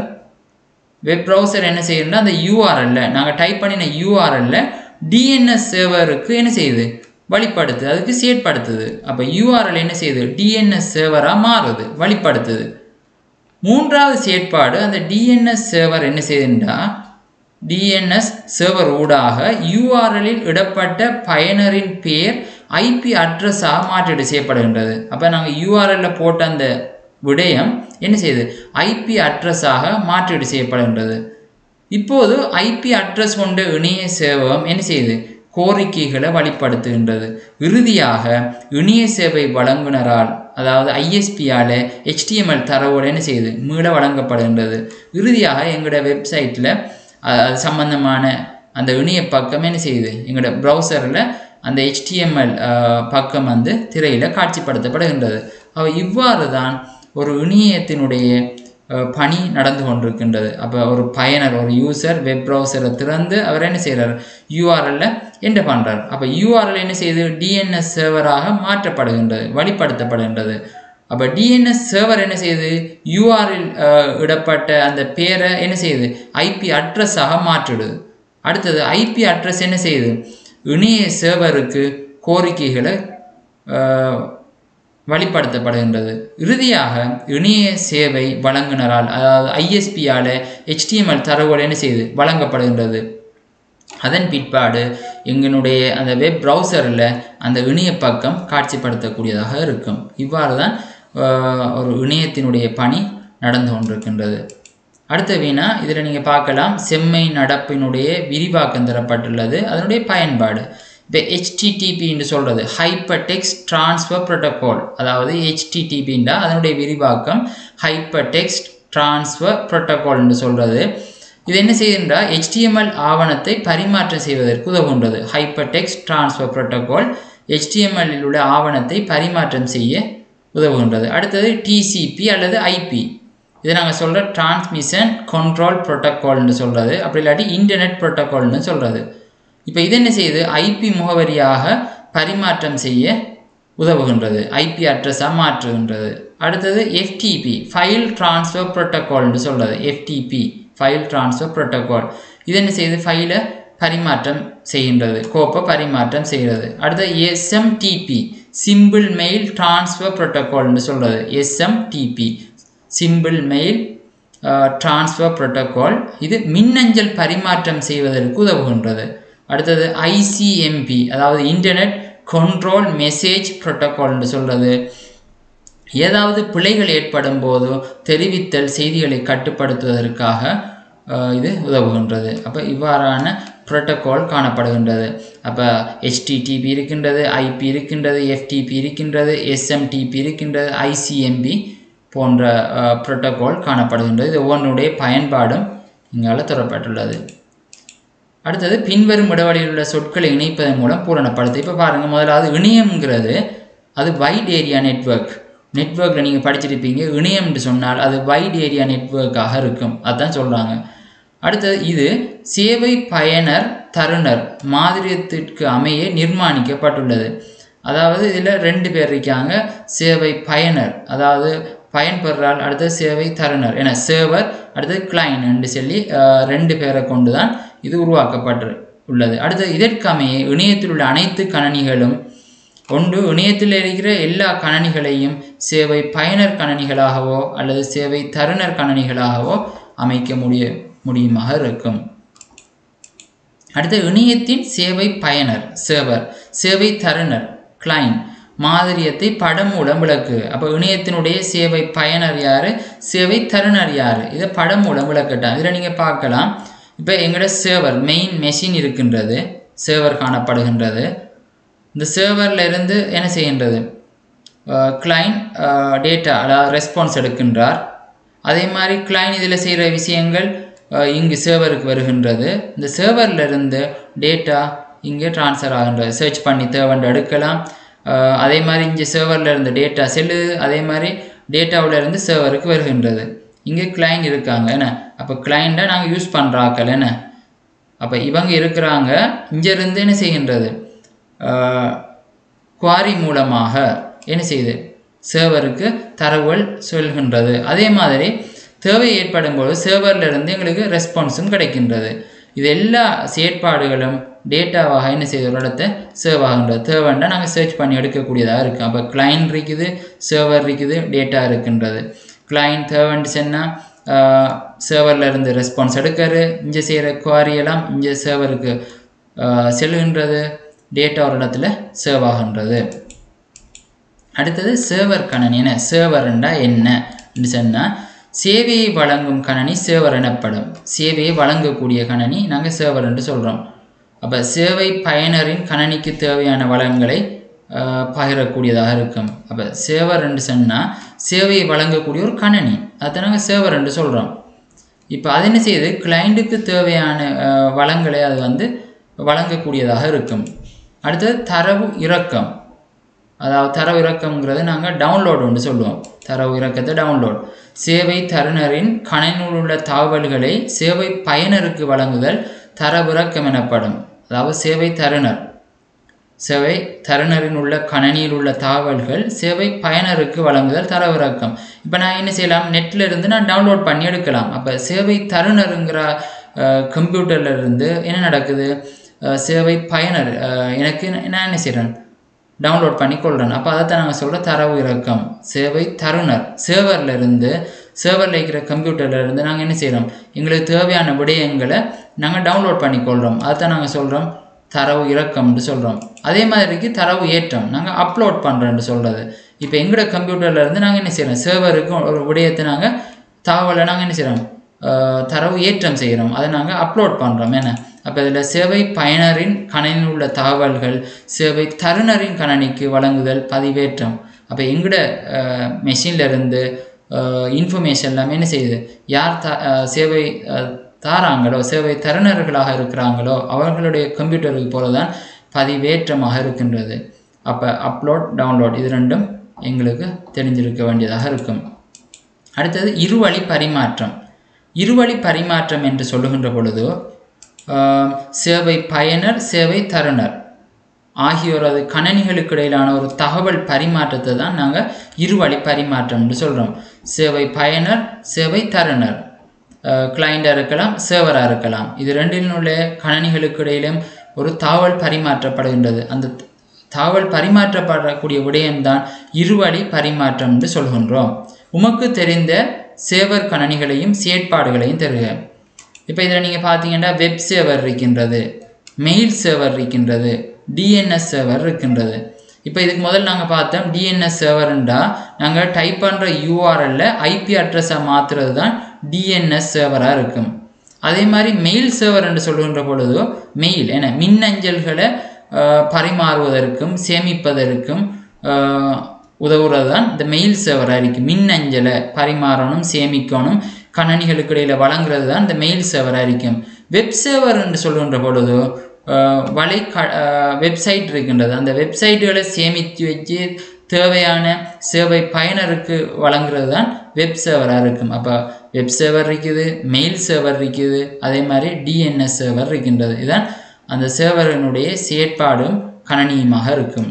வெப் ப்ரௌசர் என்ன செய்யுதுன்னா அந்த யூஆர்எல்ல நாங்கள் டைப் பண்ணின யூஆர்எல்ல டிஎன்எஸ் சர்வருக்கு என்ன செய்யுது வழிப்படுத்துது அதுக்கு செயற்படுத்துது அப்போ யூஆர்எல் என்ன செய்யுது டிஎன்எஸ் சர்வராக மாறுது வழிப்படுத்துது மூன்றாவது செயற்பாடு அந்த டிஎன்எஸ் சர்வர் என்ன செய்யுதுன்னா டிஎன்எஸ் சர்வர் ஊடாக யூஆர்எல்லில் இடப்பட்ட பயனரின் பெயர் ஐபி அட்ரஸாக மாற்றீடு செய்யப்படுகின்றது அப்போ நாங்கள் யூஆர்எல்ல போட்ட அந்த விடயம் என்ன செய்யுது ஐபி அட்ரஸாக மாற்றீடு செய்யப்படுகின்றது இப்போது ஐபி அட்ரஸ் கொண்ட இணைய சேவகம் என்ன செய்யுது கோரிக்கைகளை வழிப்படுத்துகின்றது இறுதியாக இணைய சேவை வழங்குனரால் அதாவது ஐஎஸ்பியால் HTML தரவோடு என்ன செய்யுது மீள வழங்கப்படுகின்றது இறுதியாக எங்களோட வெப்சைட்டில் அது சம்பந்தமான அந்த இணைய பக்கம் என்ன செய்யுது எங்களோட ப்ரௌசரில் அந்த HTML அஹ், பக்கம் வந்து திரையில் காட்சிப்படுத்தப்படுகின்றது அவ இவ்வாறு தான் ஒரு இணையத்தினுடைய அஹ், பணி நடந்து கொண்டிருக்கின்றது அப்போ ஒரு பயனர் ஒரு யூசர் வெப் ப்ரௌசரை திறந்து அவர் என்ன செய்கிறார் யூஆர்எல்ல என்ன பண்ணுறார் அப்போ யூஆர்எல் என்ன செய்யுது டிஎன்எஸ் சர்வராக மாற்றப்படுகின்றது வழிப்படுத்தப்படுகின்றது அப்போ டிஎன்எஸ் சர்வர் என்ன செய்யுது யூஆர்எல் இடப்பட்ட அந்த பேரை என்ன செய்யுது ஐபி அட்ரஸாக மாற்றிடுது அடுத்தது ஐபி அட்ரஸ் என்ன செய்யுது இணைய சர்வருக்கு கோரிக்கைகளை அஹ், வழிப்படுத்தப்படுகின்றது இறுதியாக இணைய சேவை வழங்குனரால் அதாவது ஐஎஸ்பியால் HTML தரவுகள் என்ன செய்யுது வழங்கப்படுகின்றது அதன் பிற்பாடு எங்களுடைய அந்த வெப் ப்ரௌசரில் அந்த இணைய பக்கம் காட்சிப்படுத்தக்கூடியதாக இருக்கும் இவ்வாறு தான் ஆஹ், ஒரு இணையத்தினுடைய பணி நடந்து கொண்டிருக்கின்றது அடுத்த வீணா இதில் நீங்கள் பார்க்கலாம் செம்மை நடப்பினுடைய விரிவாக்கம் தரப்பட்டுள்ளது அதனுடைய பயன்பாடு இப்போ ஹெச்டிடிபின்னு சொல்கிறது ஹைப்பர் டெக்ஸ்ட் ட்ரான்ஸ்ஃபர் ப்ரோட்டோகால் அதாவது ஹெச்டிடிபின்றா அதனுடைய விரிவாக்கம் ஹைப்பர் டெக்ஸ்ட் ட்ரான்ஸ்ஃபர் ப்ரோட்டோகால்னு சொல்கிறது இது என்ன செய்யுதுன்றா HTML ஆவணத்தை பரிமாற்றம் செய்வதற்கு உதவுகின்றது hypertext transfer protocol HTML இல் உள்ள ஆவணத்தை பரிமாற்றம் செய்ய உதவுகின்றது அடுத்தது டிசிபி அல்லது ஐபி இதை நாங்கள் சொல்கிற டிரான்ஸ்மிஷன் கண்ட்ரோல் ப்ரோட்டோகால்னு சொல்கிறது அப்படி இல்லாட்டி இன்டர்நெட் ப்ரோட்டோகால்னு சொல்கிறது இப்போ இது என்ன செய்யுது ஐபி முகவரியாக பரிமாற்றம் செய்ய உதவுகின்றது ஐபி அட்ரஸாக மாற்றுகின்றது அடுத்தது எஃப்டிபி ஃபைல் ட்ரான்ஸ்ஃபர் ப்ரோட்டோகால்னு சொல்கிறது எஃப்டிபி ஃபைல் ட்ரான்ஸ்ஃபர் ப்ரோட்டோகால் இது என்ன செய்யுது ஃபைலை பரிமாற்றம் செய்கின்றது கோப்பை பரிமாற்றம் செய்கிறது அடுத்தது எஸ்எம்டிபி சிம்பிள் மெயில் ட்ரான்ஸ்ஃபர் ப்ரோட்டோகால்னு சொல்கிறது SMTP simple mail transfer protocol இது மின்னஞ்சல் பரிமாற்றம் செய்வதற்கு உதவுகின்றது அடுத்தது ஐசிஎம்பி அதாவது இன்டர்நெட் கண்ட்ரோல் மெசேஜ் ப்ரோட்டோகால்னு சொல்கிறது ஏதாவது பிழைகள் ஏற்படும் போதோ தெரிவித்தல் செய்திகளை கட்டுப்படுத்துவதற்காக அஹ், இது உதவுகின்றது அப்போ இவ்வாறான புரோட்டோகால் காணப்படுகின்றது அப்போ ஹெச்டிடிபி இருக்கின்றது ஐபி இருக்கின்றது எஃப்டிபி இருக்கின்றது எஸ்எம்டிபி இருக்கின்றது ஐசிஎம்பி போன்ற புரோட்டோகால் காணப்படுகின்றது இது ஒவ்வொன்றுடைய பயன்பாடும் இங்கால தரப்பட்டுள்ளது அடுத்தது பின்வரும் இடைவெளியில் உள்ள சொற்களை இணைப்பதன் மூலம் பூரணப்படுத்து இப்போ பாருங்கள் முதலாவது இணையம்ங்கிறது அது வைட் ஏரியா நெட்வொர்க் நெட்வொர்க்கில் நீங்கள் படிச்சிருப்பீங்க இணையம்னு சொன்னால் அது வைட் ஏரியா நெட்வொர்க்காக இருக்கும் அதுதான் சொல்கிறாங்க அடுத்தது இது சேவை பயனர் தருணர் மாதிரியத்திற்கு அமைய நிர்மாணிக்கப்பட்டுள்ளது அதாவது இதில் ரெண்டு பேர் இருக்காங்க சேவை பயனர் அதாவது பயன்பெறால் அடுத்தது சேவை தருணர் என சேவர் அடுத்தது கிளைன் என்று சொல்லி அஹ், ரெண்டு பேரை கொண்டு தான் இது உருவாக்கப்பட்டு உள்ளது அடுத்தது இதற்கமைய இணையத்தில் உள்ள அனைத்து கணனிகளும் ஒன்று இணையத்தில் இருக்கிற எல்லா கணனிகளையும் சேவை பயனர் கணனிகளாகவோ அல்லது சேவை தருணர் கணனிகளாகவோ அமைக்க முடிய முடியுமாக இருக்கும் அடுத்து இணையத்தின் சேவை பயனர் சேவர் சேவை தருணர் கிளைன் மாதிரியத்தை படம் மூலம் விளக்கு அப்போ இணையத்தினுடைய சேவை பயனர் யார் சேவை தருணர் யார் இதை படம் மூலம் விளக்கட்டான் இதில் நீங்கள் பார்க்கலாம் இப்போ எங்களோட சேவர் மெயின் மெஷின் இருக்கின்றது சேவர் காணப்படுகின்றது இந்த serverல இருந்து என்ன செய்கின்றது கிளைன் டேட்டா அதாவது ரெஸ்பான்ஸ் எடுக்கின்றார் அதே மாதிரி கிளைன் இதில் செய்கிற விஷயங்கள் அஹ், இங்கு சேவருக்கு வருகின்றது இந்த சேவரில் இருந்து டேட்டா இங்கே ட்ரான்ஸ்ஃபர் ஆகின்றது சர்ச் பண்ணி தேவைன்னு எடுக்கலாம் அஹ், அதே மாதிரி இங்கே சேவரில் இருந்து டேட்டா செல்லுது அதே மாதிரி டேட்டாவில் இருந்து சேவருக்கு வருகின்றது இங்கே கிளைண்ட் இருக்காங்க என்ன அப்போ கிளைண்ட்டை நாங்கள் யூஸ் பண்ணுறாக்கள் என்ன அப்போ இவங்க இருக்கிறாங்க இங்கேருந்து என்ன செய்கின்றது குவாரி மூலமாக என்ன செய்யுது சேவருக்கு தரவுகள் சொல்கின்றது அதே மாதிரி தேவை ஏற்படும் போது சேவர்ல இருந்து எங்களுக்கு ரெஸ்பான்ஸும் கிடைக்கின்றது இது எல்லா செயற்பாடுகளும் டேட்டாவாக என்ன செய்யுது ஒரு இடத்த சேவ் ஆகின்றது தேவைன்னா நாங்கள் சர்ச் பண்ணி எடுக்கக்கூடியதாக இருக்குது அப்போ கிளைண்ட் இருக்குது சேவர் இருக்குது டேட்டா இருக்கின்றது கிளைண்ட் தேவைன்னு சொன்னால் சேவரில் இருந்து ரெஸ்பான்ஸ் எடுக்கிறாரு இங்கே செய்கிற குவாரியெல்லாம் இங்கே சேவருக்கு செல்கின்றது டேட்டா ஒரு இடத்துல சேவ் ஆகின்றது அடுத்தது சேவர் கணனி என்ன சேவர்ண்டா என்ன சொன்னால் சேவையை வழங்கும் கணனி சேவர் எனப்படும் சேவையை வழங்கக்கூடிய கணனி நாங்கள் சேவர் என்று சொல்கிறோம் அப்போ சேவை பயனரின் கணனிக்கு தேவையான வளங்களை ஆஹ், பகிரக்கூடியதாக இருக்கும் அப்போ சேவர் என்று சொன்னால் சேவையை வழங்கக்கூடிய ஒரு கணனி அதை நாங்கள் சேவர் என்று சொல்கிறோம் இப்போ அது என்ன செய்யுது கிளைண்ட்டுக்கு தேவையான ஆஹ், வளங்களை அது வந்து வழங்கக்கூடியதாக இருக்கும் அடுத்தது தரவு இறக்கம் அதாவது தரவு இறக்கம்ங்கிறது நாங்கள் டவுன்லோட் ஒன்று சொல்லுவோம் தரவு இறக்கத்தை டவுன்லோட் சேவை தருணரின் கணினியில் உள்ள தகவல்களை சேவை பயனருக்கு வழங்குதல் தரவிறக்கம் எனப்படும் அதாவது சேவை தருணர் சேவை தருணரின் உள்ள கணனியில் உள்ள தகவல்கள் சேவை பயனருக்கு வழங்குதல் தரவிறக்கம் இப்போ நான் என்ன செய்யலாம் நெட்டில் இருந்து நான் டவுன்லோட் பண்ணி எடுக்கலாம் அப்போ சேவை தருணருங்கிற கம்ப்யூட்டர்ல இருந்து என்ன நடக்குது அஹ், சேவை பயனர் அஹ், எனக்கு நான் என்ன செய்கிறேன் டவுன்லோட் பண்ணி கொள்கிறேன் அப்போ அதைத்தான் நாங்கள் சொல்கிற தரவு இறக்கம் சேவை தருணர் சேவரில் இருந்து சேவரில் இருக்கிற கம்ப்யூட்டர்ல இருந்து நாங்கள் என்ன செய்கிறோம் எங்களுக்கு தேவையான விடயங்களை நாங்கள் டவுன்லோட் பண்ணி கொள்கிறோம் அதைத்தான் நாங்கள் சொல்கிறோம் தரவு இறக்கம்னு சொல்கிறோம் அதே மாதிரிக்கு தரவு ஏற்றம் நாங்கள் அப்லோட் பண்ணுறோன்னு சொல்கிறது இப்போ எங்களோட கம்ப்யூட்டர்ல இருந்து நாங்கள் என்ன செய்கிறோம் சேவருக்கு ஒரு விடயத்தை நாங்கள் தகவலை நாங்கள் என்ன செய்கிறோம் தரவு ஏற்றம் செய்கிறோம் அதை நாங்கள் அப்லோட் பண்ணுறோம் என்ன அப்போ இதில் சேவை பயனரின் கணினியில் உள்ள தகவல்கள் சேவை தருணரின் கணனிக்கு வழங்குதல் பதிவேற்றம் அப்போ எங்களோட மெஷின்ல இருந்து இன்ஃபர்மேஷன் எல்லாமே என்ன செய்யுது யார் த அஹ், சேவை அஹ், தாராங்களோ சேவை தருணர்களாக இருக்கிறாங்களோ அவர்களுடைய கம்ப்யூட்டருக்கு போல தான் பதிவேற்றமாக இருக்கின்றது அப்போ அப்லோட் டவுன்லோட் இது ரெண்டும் எங்களுக்கு தெரிஞ்சிருக்க வேண்டியதாக இருக்கும் அடுத்தது இருவழி பரிமாற்றம் இருவழி பரிமாற்றம் என்று சொல்லுகின்ற பொழுது ஆஹ், சேவை பயனர் சேவை தருணர் ஆகியோரது கணனிகளுக்கு இடையிலான ஒரு தகவல் பரிமாற்றத்தை தான் நாங்கள் இருவழி பரிமாற்றம்னு சொல்கிறோம் சேவை பயனர் சேவை தருணர் கிளைண்டாக இருக்கலாம் சேவராக இருக்கலாம் இது ரெண்டிலும் உள்ள கணனிகளுக்கு இடையிலும் ஒரு தகவல் பரிமாற்றப்படுகின்றது அந்த தகவல் பரிமாற்றப்படக்கூடிய விடயம்தான் இருவழி பரிமாற்றம் என்று சொல்கின்றோம் உமக்கு தெரிந்த சேவர் கணனிகளையும் செயற்பாடுகளையும் தருக இப்போ இதில் நீங்கள் பார்த்தீங்கன்னா வெப் சேவர் இருக்கின்றது மெயில் சேவர் இருக்கின்றது டிஎன்எஸ் சேவர் இருக்கின்றது இப்போ இதுக்கு முதல்ல நாங்கள் பார்த்தோம் டிஎன்எஸ் சேவர்ன்றா நாங்கள் டைப் பண்ணுற யூஆர்எல்ல ஐபி அட்ரஸை மாற்றுறது தான் டிஎன்எஸ் சேவராக இருக்கும் அதே மாதிரி மெயில் சேவர் என்று சொல்கின்ற பொழுது மெயில் என மின்னஞ்சல்களை ஆஹ், பரிமாறுவதற்கும் சேமிப்பதற்கும் ஆஹ், உதவுறது தான் இந்த மெயில் சேவராக இருக்குது மின்னஞ்சலை பரிமாறணும் சேமிக்கணும் கணனிகளுக்கு இடையில் வழங்குறது தான் இந்த மெயில் சேவராக இருக்கும் வெப் சேவர் என்று சொல்கின்ற பொழுது ஆஹ், வலை க வெப்சைட் இருக்கின்றது அந்த வெப்சைட்டுகளை சேமித்து வச்சு தேவையான சேவை பயனருக்கு வழங்குறது தான் வெப் சேவராக இருக்கும் அப்போ வெப் சேவர் இருக்குது மெயில் சேவர் இருக்குது அதே மாதிரி டிஎன்எஸ் சேவர் இருக்கின்றது இதுதான் அந்த சேவரனுடைய செயற்பாடும் கணனியுமாக இருக்கும்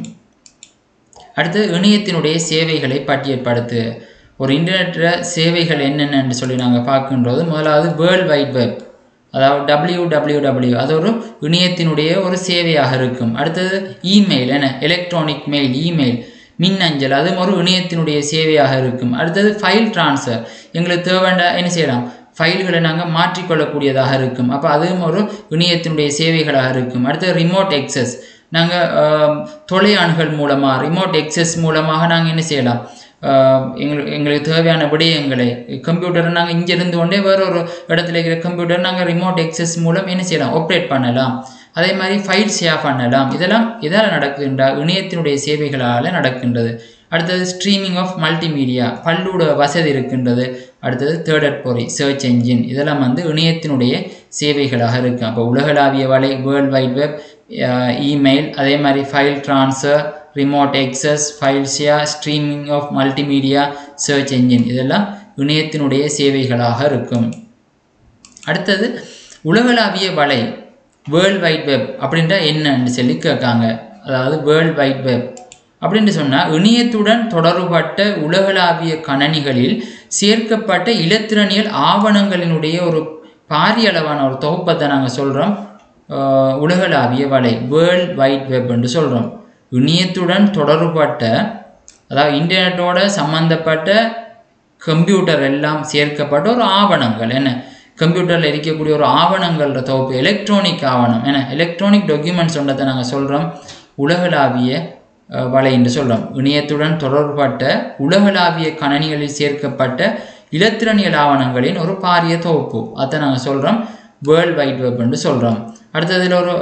அடுத்து இணையத்தினுடைய சேவைகளை பட்டியல்படுத்து ஒரு இன்டர்நெட்டில் சேவைகள் என்னென்னு சொல்லி நாங்கள் பார்க்கின்றது முதலாவது வேர்ல்ட் வைட் வெப் அதாவது டபிள்யூ டபிள்யூ டபிள்யூ அது ஒரு இணையத்தினுடைய ஒரு சேவையாக இருக்கும் அடுத்தது இமெயில் என்ன எலக்ட்ரானிக் மெயில் இமெயில் மின்னஞ்சல் அதுவும் ஒரு இணையத்தினுடைய சேவையாக இருக்கும் அடுத்தது ஃபைல் ட்ரான்ஸ்ஃபர் எங்களுக்கு தேவைண்டா என்ன செய்யலாம் ஃபைல்களை நாங்கள் மாற்றிக்கொள்ளக்கூடியதாக இருக்கும் அப்போ அதுவும் ஒரு இணையத்தினுடைய சேவைகளாக இருக்கும் அடுத்தது ரிமோட் எக்ஸஸ் நாங்கள் தொலையாணுகள் மூலமாக ரிமோட் எக்ஸஸ் மூலமாக நாங்கள் என்ன செய்யலாம் எங்களுக்கு எங்களுக்கு தேவையான விடயங்களை கம்ப்யூட்டரை நாங்கள் இங்கே இருந்து கொண்டே வேற ஒரு இடத்துல இருக்கிற கம்ப்யூட்டர் நாங்கள் ரிமோட் எக்ஸஸ் மூலம் என்ன செய்யலாம் ஆப்ரேட் பண்ணலாம் அதே மாதிரி ஃபைல் ஷேர் பண்ணலாம் இதெல்லாம் இதால் நடக்கின்ற இணையத்தினுடைய சேவைகளால் நடக்கின்றது அடுத்தது ஸ்ட்ரீமிங் ஆஃப் மல்டிமீடியா பல்லூட வசதி இருக்கின்றது அடுத்தது தேர்ட் பொறி சர்ச் என்ஜின் இதெல்லாம் வந்து இணையத்தினுடைய சேவைகளாக இருக்குது அப்போ உலகளாவிய வலை வேர்ல்ட் வைட் வெப் இமெயில் அதே மாதிரி file transfer remote access file share streaming of multimedia search engine இதெல்லாம் இணையத்தினுடைய சேவைகளாக இருக்கும் அடுத்தது உலகளாவிய வலை வேர்ல்ட் வைட் வெப் அப்படின்றா என்னன்னு சொல்லி கேட்காங்க அதாவது வேர்ல்ட் வைட் வெப் அப்படின்னு சொன்னால் இணையத்துடன் தொடர்பட்ட உலகளாவிய கணனிகளில் சேர்க்கப்பட்ட இலத்திரனியல் ஆவணங்களினுடைய ஒரு பாரிய அளவான ஒரு தொகுப்பத்தை நாங்கள் சொல்கிறோம் உலகளாவிய வலை வேர்ல்ட் வைட் வெப் என்று சொல்கிறோம் இணையத்துடன் தொடர்பட்ட அதாவது இன்டர்நெட்டோட சம்மந்தப்பட்ட கம்ப்யூட்டர் எல்லாம் சேர்க்கப்பட்ட ஒரு ஆவணங்கள் என்ன கம்ப்யூட்டரில் இருக்கக்கூடிய ஒரு ஆவணங்களோட தொகுப்பு எலக்ட்ரானிக் ஆவணம் ஏன்னா எலக்ட்ரானிக் டாக்குமெண்ட்ஸ் ஒன்றதை நாங்கள் சொல்கிறோம் உலகளாவிய வலை என்று சொல்கிறோம் இணையத்துடன் தொடர்பட்ட உலகளாவிய கணனிகளில் சேர்க்கப்பட்ட இலத்திரனியல் ஆவணங்களின் ஒரு பாரிய தொகுப்பு அதை நாங்கள் சொல்கிறோம் வேர்ல்ட் வைட் வெப் என்று சொல்கிறோம் அடுத்ததில் ஒரு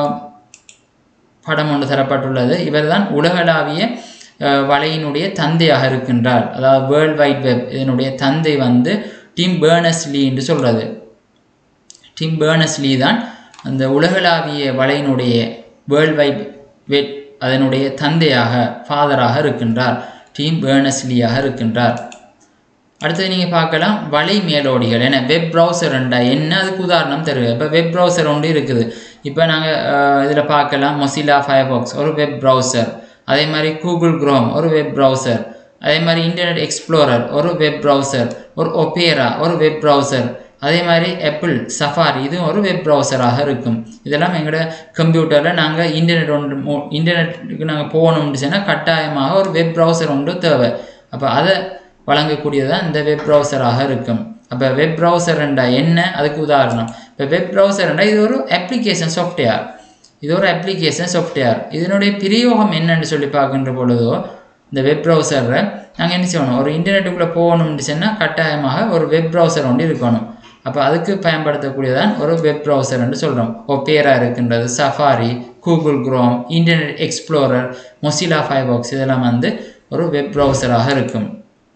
படம் ஒன்று தரப்பட்டுள்ளது இவர் தான் உலகளாவிய வலையினுடைய தந்தையாக இருக்கின்றார் அதாவது வேர்ல்ட் வைட் வெப் இதனுடைய தந்தை வந்து டிம் பேர்னஸ்லி என்று சொல்கிறது டிம் பேர்னஸ்லி தான் அந்த உலகளாவிய வலையினுடைய வேர்ல்ட் வைட் வெப் அதனுடைய தந்தையாக ஃபாதராக இருக்கின்றார் டீம் பேர்னஸ்லியாக இருக்கின்றார் அடுத்தது நீங்கள் பார்க்கலாம் வலை மேலோடிகள் ஏன்னா வெப் ப்ரௌசர் ரெண்டா என்ன அதுக்கு உதாரணம் தருது இப்போ வெப் ப்ரௌசர் ஒன்று இருக்குது இப்போ நாங்கள் இதில் பார்க்கலாம் மொசிலா ஃபயர்பாக்ஸ் ஒரு வெப் ப்ரௌசர் அதே மாதிரி கூகுள் குரோம் ஒரு வெப் ப்ரௌசர் அதே மாதிரி இன்டர்நெட் எக்ஸ்ப்ளோரர் ஒரு வெப் ப்ரௌசர் ஒரு ஒப்பேரா ஒரு வெப் ப்ரௌசர் அதே மாதிரி ஆப்பிள் சஃபாரி இதுவும் ஒரு வெப் ப்ரௌசராக இருக்கும் இதெல்லாம் எங்களோட கம்ப்யூட்டரில் நாங்கள் இன்டர்நெட் ஒன்று இன்டர்நெட்டுக்கு நாங்கள் போகணும்னு சொன்னால் கட்டாயமாக ஒரு வெப் ப்ரௌசர் ஒன்று தேவை அப்போ அதை வழங்கக்கூடியதான் இந்த வெப் ப்ரௌசராக இருக்கும் அப்போ வெப் ப்ரௌசர்ண்டா என்ன அதுக்கு உதாரணம் இப்போ வெப் ப்ரௌசர்ண்டா இது ஒரு அப்ளிகேஷன் சாஃப்ட்வேர் இது ஒரு அப்ளிகேஷன் சாஃப்ட்வேர் இதனுடைய பிரயோகம் என்னன்னு சொல்லி பார்க்கின்ற பொழுதோ இந்த வெப் ப்ரௌசரை நாங்கள் என்ன செய்யணும் ஒரு இன்டர்நெட்டுக்குள்ளே போகணும்னு சொன்னால் கட்டாயமாக ஒரு வெப் ப்ரௌசர் ஒன்று இருக்கணும் அப்போ அதுக்கு பயன்படுத்தக்கூடியதான் ஒரு வெப் ப்ரௌசர்னு சொல்கிறோம் ஒப்பேரா இருக்கின்றது Safari Google Chrome Internet Explorer Mozilla Firefox இதெல்லாம் வந்து ஒரு வெப் ப்ரௌசராக இருக்கும்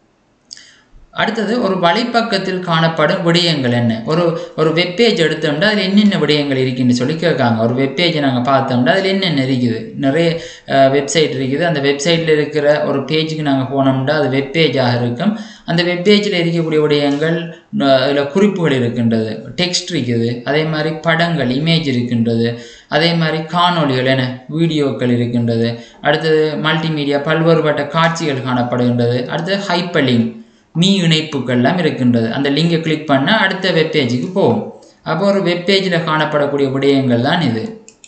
அடுத்தது ஒரு வலைப்பக்கத்தில் காணப்படும் விடயங்கள் என்ன ஒரு ஒரு வெப்பேஜ் எடுத்தோம்னா அதில் என்னென்ன விடயங்கள் இருக்குன்னு சொல்லி கேட்காங்க ஒரு வெப்பேஜை நாங்கள் பார்த்தோம்னா அதில் என்னென்ன இருக்குது நிறைய வெப்சைட் இருக்குது அந்த வெப்சைட்டில் இருக்கிற ஒரு பேஜுக்கு நாங்கள் போனோம்னா அது வெப்பேஜாக இருக்கும் அந்த வெப்பேஜில் இருக்கக்கூடிய விடயங்கள் அதில் குறிப்புகள் இருக்கின்றது டெக்ஸ்ட் இருக்குது அதே மாதிரி படங்கள் இமேஜ் இருக்கின்றது அதே மாதிரி காணொலிகள் என வீடியோக்கள் இருக்கின்றது அடுத்தது மல்டிமீடியா பல்வேறுபட்ட காட்சிகள் காணப்படுகின்றது அடுத்தது ஹைப்பலிங் மீ இணைப்புகள்லாம் இருக்கின்றது அந்த லிங்கை கிளிக் பண்ணால் அடுத்த வெப்பேஜுக்கு போகும் அப்போ ஒரு வெப்பேஜில் காணப்படக்கூடிய விடயங்கள் தான் இது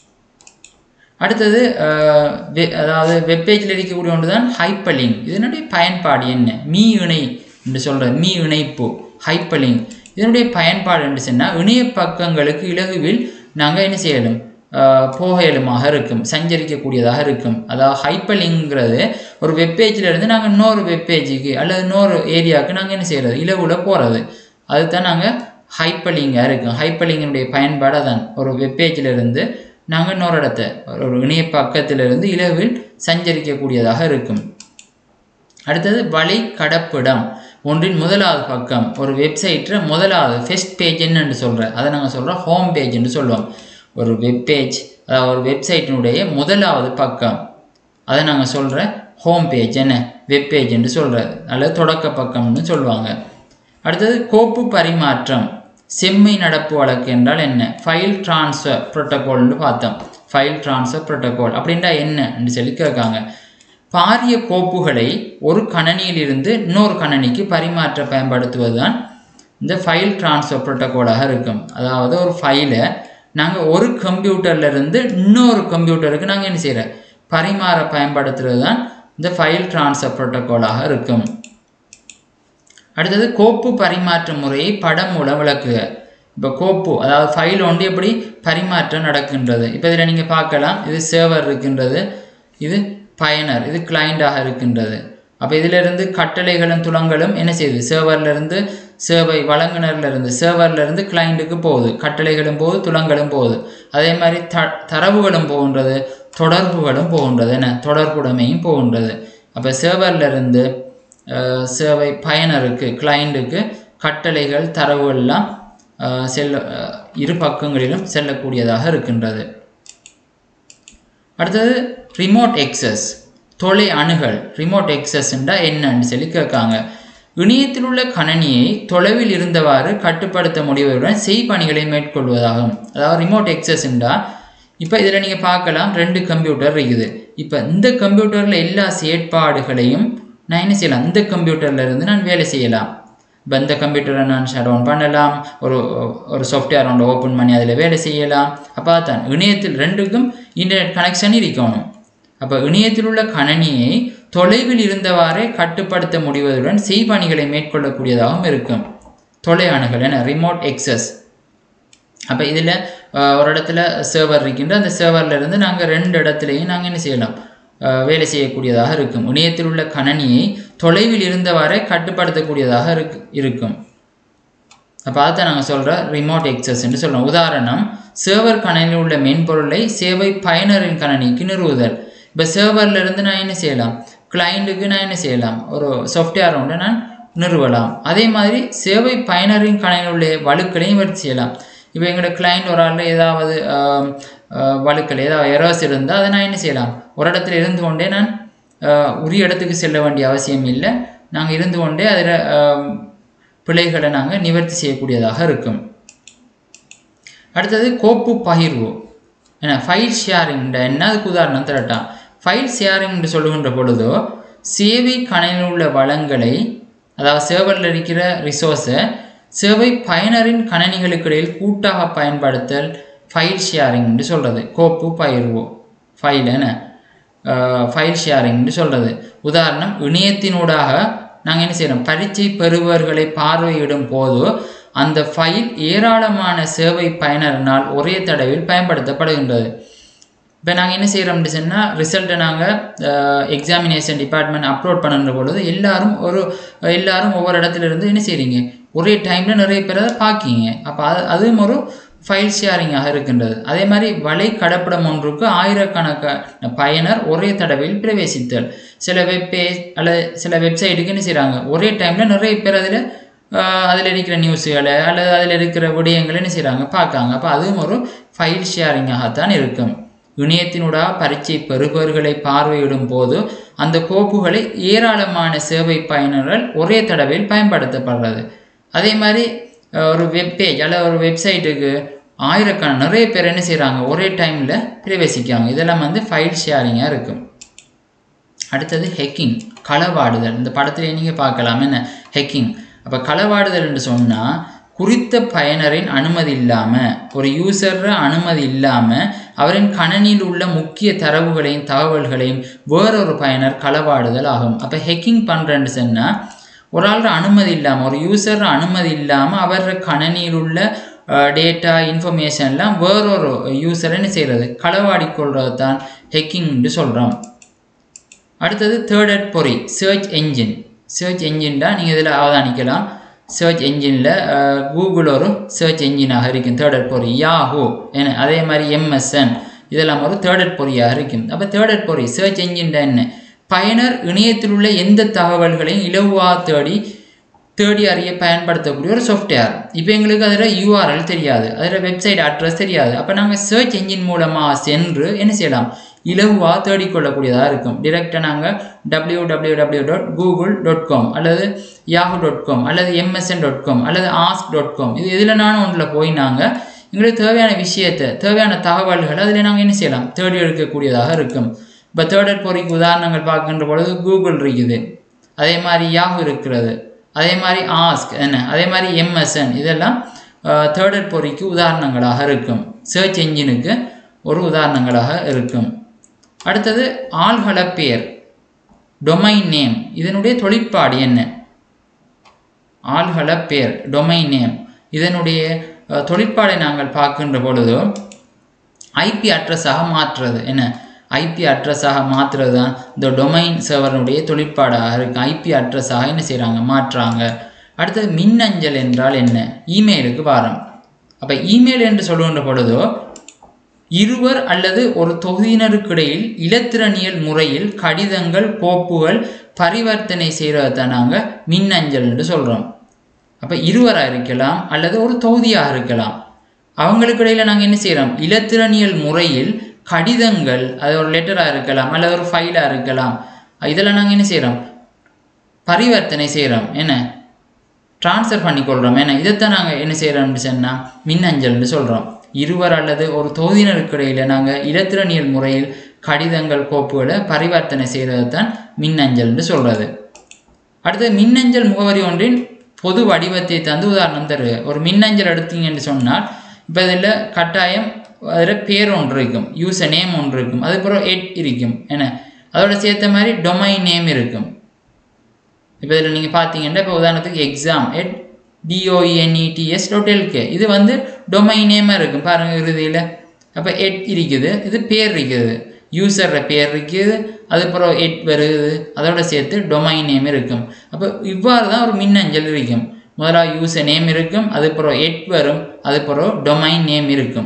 அடுத்தது அதாவது வெப்பேஜில் இருக்கக்கூடிய ஒன்று தான் ஹைப்பலிங் இதனுடைய பயன்பாடு என்ன மீ இணை என்று சொல்கிற மீ இணைப்பு ஹைப்பலிங் இதனுடைய பயன்பாடு என்று சொன்னால் இணைய பக்கங்களுக்கு இலகுவில் நாங்கள் என்ன செய்யணும் போகலுமாக இருக்கும் சஞ்சரிக்கக்கூடியதாக இருக்கும் அதாவது ஹைப்பலிங்கிறது ஒரு வெப்பேஜில் இருந்து நாங்கள் இன்னொரு வெப்பேஜுக்கு அல்லது இன்னொரு ஏரியாவுக்கு நாங்கள் என்ன செய்கிறது இலவுல போகிறது அதுதான் நாங்கள் ஹைப்பலிங்காக இருக்கும் ஹைப்பலிங்கினுடைய பயன்பாடு அதான் ஒரு வெப்பேஜில் இருந்து நாங்கள் இன்னொரு இடத்த ஒரு இணைய பக்கத்திலிருந்து இலவில் சஞ்சரிக்கக்கூடியதாக இருக்கும் அடுத்தது வழி கடப்பிடம் ஒன்றின் முதலாவது பக்கம் ஒரு வெப்சைட்டில் முதலாவது ஃபெஸ்ட் பேஜ் என்னன்னு சொல்கிறேன் அதை நாங்கள் சொல்கிறோம் ஹோம் பேஜ்னு சொல்லுவோம் ஒரு வெப்பேஜ் அதாவது ஒரு வெப்சைட்டினுடைய முதலாவது பக்கம் அதை நாங்கள் சொல்கிற ஹோம் பேஜ் என்ன வெப்பேஜ் என்று சொல்கிறது அல்லது தொடக்க பக்கம்னு சொல்லுவாங்க அடுத்தது கோப்பு பரிமாற்றம் செம்மை நடப்பு வழக்கு என்றால் என்ன ஃபைல் ட்ரான்ஸ்ஃபர் ப்ரோட்டோகால்னு பார்த்தோம் ஃபைல் ட்ரான்ஸ்ஃபர் ப்ரோட்டோகால் அப்படின்றா என்னன்னு சொல்லி கேட்காங்க பாரிய கோப்புகளை ஒரு கணனியிலிருந்து இன்னொரு கணனிக்கு பரிமாற்ற பயன்படுத்துவது தான் இந்த ஃபைல் ட்ரான்ஸ்ஃபர் ப்ரோட்டோகாலாக இருக்கும் அதாவது ஒரு ஃபைலை நாங்கள் ஒரு கம்ப்யூட்டர்லேருந்து இன்னொரு கம்ப்யூட்டருக்கு நாங்கள் என்ன செய்கிறோம் பரிமாற பயன்படுத்துறது தான் இந்த ஃபைல் ட்ரான்ஸ்ஃபர் ப்ரோட்டோகாலாக இருக்கும் அடுத்தது கோப்பு பரிமாற்ற முறையை படம் மூலம் விளக்குக இப்போ கோப்பு அதாவது ஃபைல் ஒன்று எப்படி பரிமாற்றம் நடக்கின்றது இப்போ இதில் நீங்கள் பார்க்கலாம் இது சேவர் இருக்கின்றது இது பயனர் இது கிளைண்டாக இருக்கின்றது அப்போ இதிலிருந்து கட்டளைகளும் துளங்களும் என்ன செய்யுது சேவர்லேருந்து சேவை வழங்குனர்லேருந்து சேவர்லேருந்து கிளைண்ட்டுக்கு போகுது கட்டளைகளும் போகுது துளங்களும் போகுது அதே மாதிரி த தரவுகளும் போகின்றது தொடர்புகளும் போகின்றது என்ன தொடர்புடைமையும் போகின்றது அப்போ சேவர்லேருந்து சேவை பயனருக்கு கிளைண்ட்டுக்கு கட்டளைகள் தரவுகள்லாம் அஹ், செல்ல அஹ், இரு பக்கங்களிலும் செல்லக்கூடியதாக இருக்கின்றது அடுத்தது ரிமோட் எக்ஸஸ் தொலை அணுகல் ரிமோட் எக்ஸஸ்ன்றா என்னன்னு சொல்லி கேட்காங்க இணையத்தில் உள்ள கணனியை தொலைவில் இருந்தவாறு கட்டுப்படுத்த முடிவதுடன் செய்பணிகளை மேற்கொள்வதாகும் அதாவது ரிமோட் எக்ஸஸ்ன்றா இப்போ இதில் நீங்கள் பார்க்கலாம் ரெண்டு கம்ப்யூட்டர் இருக்குது இப்போ இந்த கம்ப்யூட்டரில் எல்லா செயற்பாடுகளையும் நான் என்ன செய்யலாம் இந்த கம்ப்யூட்டர்ல இருந்து நான் வேலை செய்யலாம் இப்போ இந்த கம்ப்யூட்டரை நான் ஷட் டவுன் பண்ணலாம் ஒரு ஒரு சாஃப்ட்வேர் ஒன்று ஓப்பன் பண்ணி அதில் வேலை செய்யலாம் அப்போ தான் இணையத்தில் ரெண்டுக்கும் இன்டர்நெட் கனெக்ஷன் இருக்கணும் அப்போ இணையத்தில் உள்ள கணனியை தொலைவில் இருந்தவாறே கட்டுப்படுத்த முடிவதுடன் செய்பணிகளை மேற்கொள்ளக்கூடியதாகவும் இருக்கும் தொலை அணுகல் என ரிமோட் எக்ஸஸ் அப்போ இதில் ஒரு இடத்துல சர்வர் இருக்கின்ற அந்த serverல இருந்து நாங்கள் ரெண்டு இடத்துலையும் நாங்கள் என்ன செய்யலாம் அஹ், வேலை செய்யக்கூடியதாக இருக்கும் இணையத்தில் உள்ள கணனியை தொலைவில் இருந்தவாறே கட்டுப்படுத்தக்கூடியதாக இருக்கு இருக்கும் அப்போ அதான் நாங்கள் சொல்கிற ரிமோட் எக்ஸஸ்ன்னு சொல்கிறோம் உதாரணம் சேவர் கணனியில் உள்ள மென்பொருளை சேவை பயனரின் கணனிக்கு நிறுவுதல் இப்போ சேவர்ல இருந்து நான் என்ன செய்யலாம் கிளைண்ட்டுக்கு நான் என்ன செய்யலாம் ஒரு சாஃப்ட்வேர் ஒன்று நான் நிறுவலாம் அதே மாதிரி சேவை பயனரின் கணனியில் உள்ள வழுக்களையும் வச்சு செய்யலாம் இப்போ எங்களோட கிளைண்ட் ஒரு ஆள் ஏதாவது ஆம், ஆஹ், வழுக்கல் ஏதாவது எரர்ஸ் இருந்தால் அதை நான் என்ன செய்யலாம் ஒரு இடத்துல இருந்து கொண்டே நான் ஆஹ், உரிய இடத்துக்கு செல்ல வேண்டிய அவசியம் இல்லை நாங்கள் இருந்து கொண்டே அதில் பிழைகளை நாங்கள் நிவர்த்தி செய்யக்கூடியதாக இருக்கும் அடுத்தது கோப்பு பகிர்வு ஏன்னா ஃபைல் ஷேரிங் என்ன அதுக்கு உதாரணம் தரட்டான் ஃபைல் ஷேரிங் என்று சொல்லுகின்ற பொழுதோ சேவை கணனில் உள்ள வளங்களை அதாவது சேவரில் இருக்கிற ரிசோர்ஸை சேவை பயனரின் கணனிகளுக்கு இடையில் கூட்டாக பயன்படுத்தல் ஃபைல் ஷேரிங் என்று சொல்கிறது கோப்பு பகிர்வு ஃபைல் என்ன ஃபைல் ஷேரிங்னு சொல்கிறது உதாரணம் இணையத்தினூடாக நாங்கள் என்ன செய்கிறோம் பரீட்சை பெறுபவர்களை பார்வையிடும் போது அந்த ஃபைல் ஏராளமான சேவை பயனரினால் ஒரே தடவில் பயன்படுத்தப்படுகின்றது இப்போ நாங்கள் என்ன செய்கிறோம்னு சொன்னால் ரிசல்ட்டை நாங்கள் எக்ஸாமினேஷன் டிபார்ட்மெண்ட் அப்லோட் பண்ணுற பொழுது எல்லாரும் ஒரு எல்லாரும் ஒவ்வொரு இடத்துல இருந்து என்ன செய்கிறீங்க ஒரே டைமில் நிறைய பேர் அதை பார்க்கிங்க அப்போ அது அதுவும் ஒரு ஃபைல் ஷேரிங்காக இருக்கின்றது அதே மாதிரி வலை கடப்படம் ஒன்றுக்கு ஆயிரக்கணக்கான பயனர் ஒரே தடவையில் பிரவேசித்தல் சில வெப் பேஜ் அல்லது சில வெப்சைட்டுக்கு என்ன செய்கிறாங்க ஒரே டைமில் நிறைய பேர் அதில் அதில் இருக்கிற நியூஸுகளை அல்லது அதில் இருக்கிற விடயங்களை என்ன செய்கிறாங்க பார்க்காங்க அப்போ அதுவும் ஒரு ஃபைல் ஷேரிங்காகத்தான் இருக்கும் இணையத்தினூடாக பரீட்சை பெறுபவர்களை பார்வையிடும் போது அந்த கோப்புகளை ஏராளமான சேவை பயனர்கள் ஒரே தடவையில் பயன்படுத்தப்படுறது அதே மாதிரி அஹ், ஒரு வெப் பேஜ் அல்லது ஒரு வெப்சைட்டுக்கு ஆயிரக்கணக்கான நிறைய பேர் என்ன செய்கிறாங்க ஒரே டைமில் பிரவேசிக்காங்க இதெல்லாம் வந்து ஃபைல் ஷேரிங்காக இருக்கும் அடுத்தது ஹெக்கிங் களவாடுதல் இந்த படத்திலே நீங்கள் பார்க்கலாம் என்ன ஹெக்கிங் அப்போ களவாடுதல் என்று சொன்னால் குறித்த பயனரின் அனுமதி இல்லாமல் ஒரு யூசர் அனுமதி இல்லாமல் அவரின் கணனியில் உள்ள முக்கிய தரவுகளையும் தகவல்களையும் வேறொரு பயனர் களவாடுதல் ஆகும் அப்போ ஹெக்கிங் பண்ணுறேன்னு சொன்னால் ஒரு ஆள் அனுமதி இல்லாமல் ஒரு யூசர் அனுமதி இல்லாமல் அவர் கணனியில் உள்ள டேட்டா இன்ஃபர்மேஷன்லாம் வேறொரு யூசர் என்ன செய்கிறது களவாடி கொள்வது தான் ஹெக்கிங்னு சொல்கிறோம் அடுத்தது தேர்ட் அட் பொறி சர்ச் என்ஜின் சர்ச் என்ஜின்டா நீங்கள் இதில் அவதானிக்கலாம் சர்ச் என்ஜினில் கூகுள் ஒரு சர்ச் என்ஜினாக இருக்கும் தேர்ட் அட் பொறி யாஹூ என்ன அதே மாதிரி எம்எஸ்என் இதெல்லாம் ஒரு தேர்ட் அட் பொறியாக இருக்கும் அப்போ தேர்ட் அட் பொறி சர்ச் என்ஜின்டா என்ன பயனர் இணையத்தில் உள்ள எந்த தகவல்களையும் இலவா தேடி தேடி அறிய பயன்படுத்தக்கூடிய ஒரு சாஃப்ட்வேர் இப்போ எங்களுக்கு அதில் யூஆர்எல் தெரியாது அதில் வெப்சைட் அட்ரஸ் தெரியாது அப்போ நாங்கள் சர்ச் என்ஜின் மூலமாக சென்று என்ன செய்யலாம் இலகுவாக தேடிக்கொள்ளக்கூடியதாக இருக்கும் டிரெக்டாக நாங்கள் W W W dot Google dot com அல்லது யாஹூ டாட் காம் அல்லது எம்எஸ்என் டாட் காம் அல்லது ஆஸ்க் டாட் காம் இது எதில் நானும் ஒன்றில் போய் நாங்கள் எங்களுக்கு தேவையான விஷயத்தை தேவையான தகவல்களை அதில் நாங்கள் என்ன செய்யலாம் தேடி எடுக்கக்கூடியதாக இருக்கும் இப்போ தேர்ட் பொறிக்கு உதாரணங்கள் பார்க்கின்ற பொழுது கூகுள் இருக்குது அதே மாதிரி யாஹூ இருக்கிறது அதே மாதிரி ஆஸ்க் என்ன அதே மாதிரி எம்எஸ்என் இதெல்லாம் தேர்ட் பொறிக்கு உதாரணங்களாக இருக்கும் சர்ச் என்ஜினுக்கு ஒரு உதாரணங்களாக இருக்கும் அடுத்தது ஆள்கள பேர் டொமைன் நேம் இதனுடைய தொழிற்பாடு என்ன ஆள்கள பேர் டொமைன் நேம் இதனுடைய அஹ், தொழிற்பாடை நாங்கள் பார்க்கின்ற பொழுது ஐபி அட்ரஸாக மாற்றுறது என்ன ஐபி அட்ரஸாக மாற்றுறது தான் இந்த டொமைன் சர்வருடைய தொழிற்பாடாக இருக்குது ஐபி அட்ரஸாக என்ன செய்கிறாங்க மாற்றுறாங்க அடுத்தது மின்னஞ்சல் என்றால் என்ன இமெயிலுக்கு வாரம் அப்போ இமெயில் என்று சொல்லுகின்ற பொழுதோ இருவர் அல்லது ஒரு தொகுதியினருக்கிடையில் இலத்திரனியல் முறையில் கடிதங்கள் கோப்புகள் பரிவர்த்தனை செய்கிறத தான் நாங்கள் மின்னஞ்சல் என்று சொல்கிறோம் அப்போ இருவராக இருக்கலாம் அல்லது ஒரு தொகுதியாக இருக்கலாம் அவங்களுக்கு இடையில நாங்கள் என்ன செய்கிறோம் இலத்திரனியல் முறையில் கடிதங்கள் அது ஒரு லெட்டராக இருக்கலாம் அல்லது ஒரு ஃபைலாக இருக்கலாம் இதெல்லாம் நாங்கள் என்ன செய்கிறோம் பரிவர்த்தனை செய்கிறோம் என்ன ட்ரான்ஸ்ஃபர் பண்ணி கொள்கிறோம் ஏன்னா இதைத்தான் நாங்கள் என்ன செய்கிறோம்னு சொன்னால் மின்னஞ்சல்னு சொல்கிறோம் இருவர் அல்லது ஒரு தொகுதியினருக்கு இடையில் நாங்கள் இலத்திரனியல் முறையில் கடிதங்கள் கோப்புகளை பரிவர்த்தனை செய்கிறது தான் மின்னஞ்சல்னு சொல்கிறது அடுத்து மின்னஞ்சல் முகவரி ஒன்றின் பொது வடிவத்தை தந்து உதாரணம் தருக ஒரு மின்னஞ்சல் எடுத்தீங்கன்னு சொன்னால் இப்போ இதில் கட்டாயம் அதில் பேர் ஒன்று இருக்கும் யூசர் நேம் ஒன்று இருக்கும் அதுக்கப்புறம் எட் இருக்கும் என்ன அதோட சேர்த்த மாதிரி டொமைன் நேம் இருக்கும் இப்போ இதில் நீங்கள் பார்த்தீங்கன்னா இப்போ உதாரணத்துக்கு எக்ஸாம் எட் டிஓஇஎன்இடிஎஸ் டாட் எல்கே இது வந்து டொமைன் நேமாக இருக்கும் பாருங்கள் இறுதியில் அப்போ எட் இருக்குது இது பேர் இருக்குது யூசரோட பேர் இருக்குது அதுக்கப்புறம் எட் வருது அதோட சேர்த்து டொமைன் நேம் இருக்கும் அப்போ இவ்வாறு தான் ஒரு மின்னஞ்சல் இருக்கும் முதலாக யூசர் நேம் இருக்கும் அதுக்கப்புறம் எட் வரும் அதுக்கப்புறம் டொமைன் நேம் இருக்கும்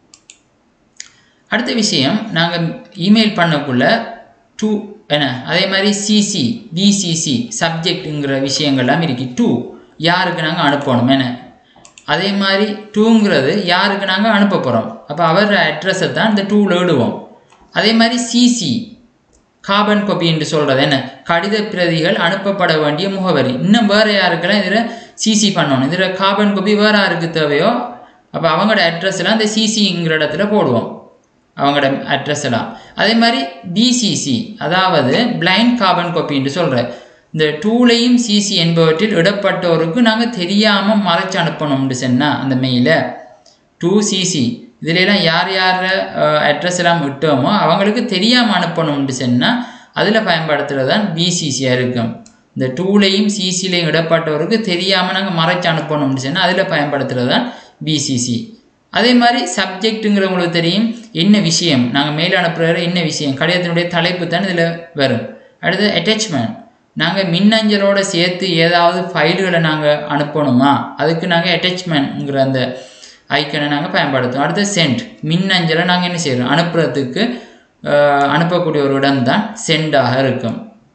அடுத்த விஷயம் நாங்கள் இமெயில் பண்ணக்குள்ள டூ என்ன அதே மாதிரி சிசி பிசிசி சப்ஜெக்ட்டுங்கிற விஷயங்கள்லாம் இருக்கு டூ யாருக்கு நாங்கள் அனுப்பணும் என்ன அதே மாதிரி டூங்கிறது யாருக்கு நாங்கள் அனுப்ப போகிறோம் அப்போ அவர் அட்ரஸை தான் இந்த டூவில் விடுவோம் அதே மாதிரி சிசி கார்பன் காப்பி என்று சொல்கிறது என்ன கடித பிரதிகள் அனுப்பப்பட வேண்டிய முகவரி இன்னும் வேறு யாருக்கெல்லாம் இதில் சிசி பண்ணணும் இதில் கார்பன் காப்பி வேறு யாருக்கு தேவையோ அப்போ அவங்களோட அட்ரஸ் எல்லாம் இந்த சிசிங்கிற இடத்துல போடுவோம் அவங்களோட அட்ரஸ் எல்லாம் அதே மாதிரி பிசிசி அதாவது பிளைண்ட் கார்பன் காப்பின்னு சொல்கிற இந்த டூலையும் சிசி என்பவற்றில் இடப்பட்டோருக்கு நாங்கள் தெரியாமல் மறைச்சு அனுப்பணும்னு சொன்னால் அந்த மெயிலை டூ சிசி இதுலலாம் யார் யார் அட்ரஸ் எல்லாம் விட்டோமோ அவங்களுக்கு தெரியாமல் அனுப்பணும்னு சொன்னால் அதில் பயன்படுத்துகிறது தான் பிசிசியாக இருக்கும் இந்த டூலையும் சிசிலையும் இடப்பட்டவருக்கு தெரியாமல் நாங்கள் மறைச்சு அனுப்பணும்னு சொன்னால் அதில் பயன்படுத்துகிறது தான் பிசிசி அதே மாதிரி சப்ஜெக்ட்டுங்கிறவங்களுக்கு தெரியும் என்ன விஷயம் நாங்கள் மெயில் அனுப்புகிற என்ன விஷயம் கடிதத்தினுடைய தலைப்பு தான் இதில் வரும் அடுத்து அட்டாச்மெண்ட் நாங்கள் மின்னஞ்சலோட சேர்த்து ஏதாவது ஃபைல்களை நாங்கள் அனுப்பணுமா அதுக்கு நாங்கள் அட்டாச்மெண்ட்ங்கிற அந்த ஐக்கனை நாங்கள் பயன்படுத்துவோம் அடுத்து சென்ட் மின்னஞ்சலை நாங்கள் என்ன செய்கிறோம் அனுப்புறதுக்கு அனுப்பக்கூடிய ஒரு இடம் தான் சென்டாக இருக்கும்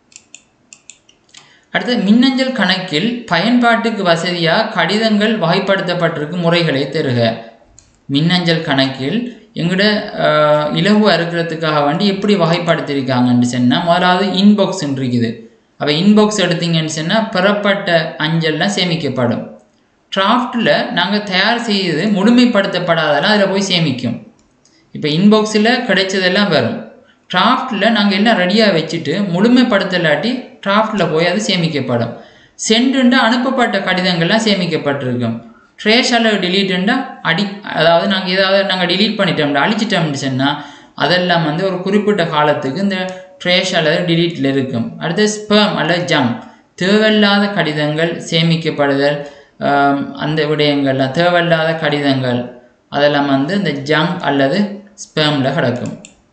அடுத்து மின்னஞ்சல் கணக்கில் பயன்பாட்டுக்கு வசதியாக கடிதங்கள் வகைப்படுத்தப்பட்டிருக்கும் முறைகளை தருக மின்னஞ்சல் கணக்கில் எங்கட இலகுவாக இருக்கிறதுக்காக வேண்டி எப்படி வகைப்படுத்தியிருக்காங்கன்னு சொன்னால் முதலாவது இன்பாக்ஸ் இருக்குது அப்போ இன்பாக்ஸ் எடுத்தீங்கன்னு சொன்னால் பெறப்பட்ட அஞ்சல்லாம் சேமிக்கப்படும் டிராஃப்டில் நாங்கள் தயார் செய்து முழுமைப்படுத்தப்படாதெல்லாம் அதில் போய் சேமிக்கும் இப்போ இன்பாக்ஸில் கிடைச்சதெல்லாம் வரும் டிராஃப்டில் நாங்கள் எல்லாம் ரெடியாக வச்சுட்டு முழுமைப்படுத்தலாட்டி டிராஃப்டில் போய் அது சேமிக்கப்படும் சென்டுண்டா அனுப்பப்பட்ட கடிதங்கள்லாம் சேமிக்கப்பட்டிருக்கும் ட்ரேஷ் அல்லது டிலீட்டுண்டா அடி அதாவது நாங்கள் ஏதாவது நாங்கள் டிலீட் பண்ணிட்டோம்டா அழிச்சிட்டோம்னு சொன்னால் அதெல்லாம் வந்து ஒரு குறிப்பிட்ட காலத்துக்கு இந்த ட்ரேஷ் அல்லது டிலீட்டில் இருக்கும் அடுத்து ஸ்பேம் அல்லது ஜங் தேவையில்லாத கடிதங்கள் சேமிக்கப்படுதல் அந்த விடயங்கள்லாம் தேவையில்லாத கடிதங்கள் அதெல்லாம் வந்து இந்த ஜங் அல்லது ஸ்பேமில் கிடக்கும்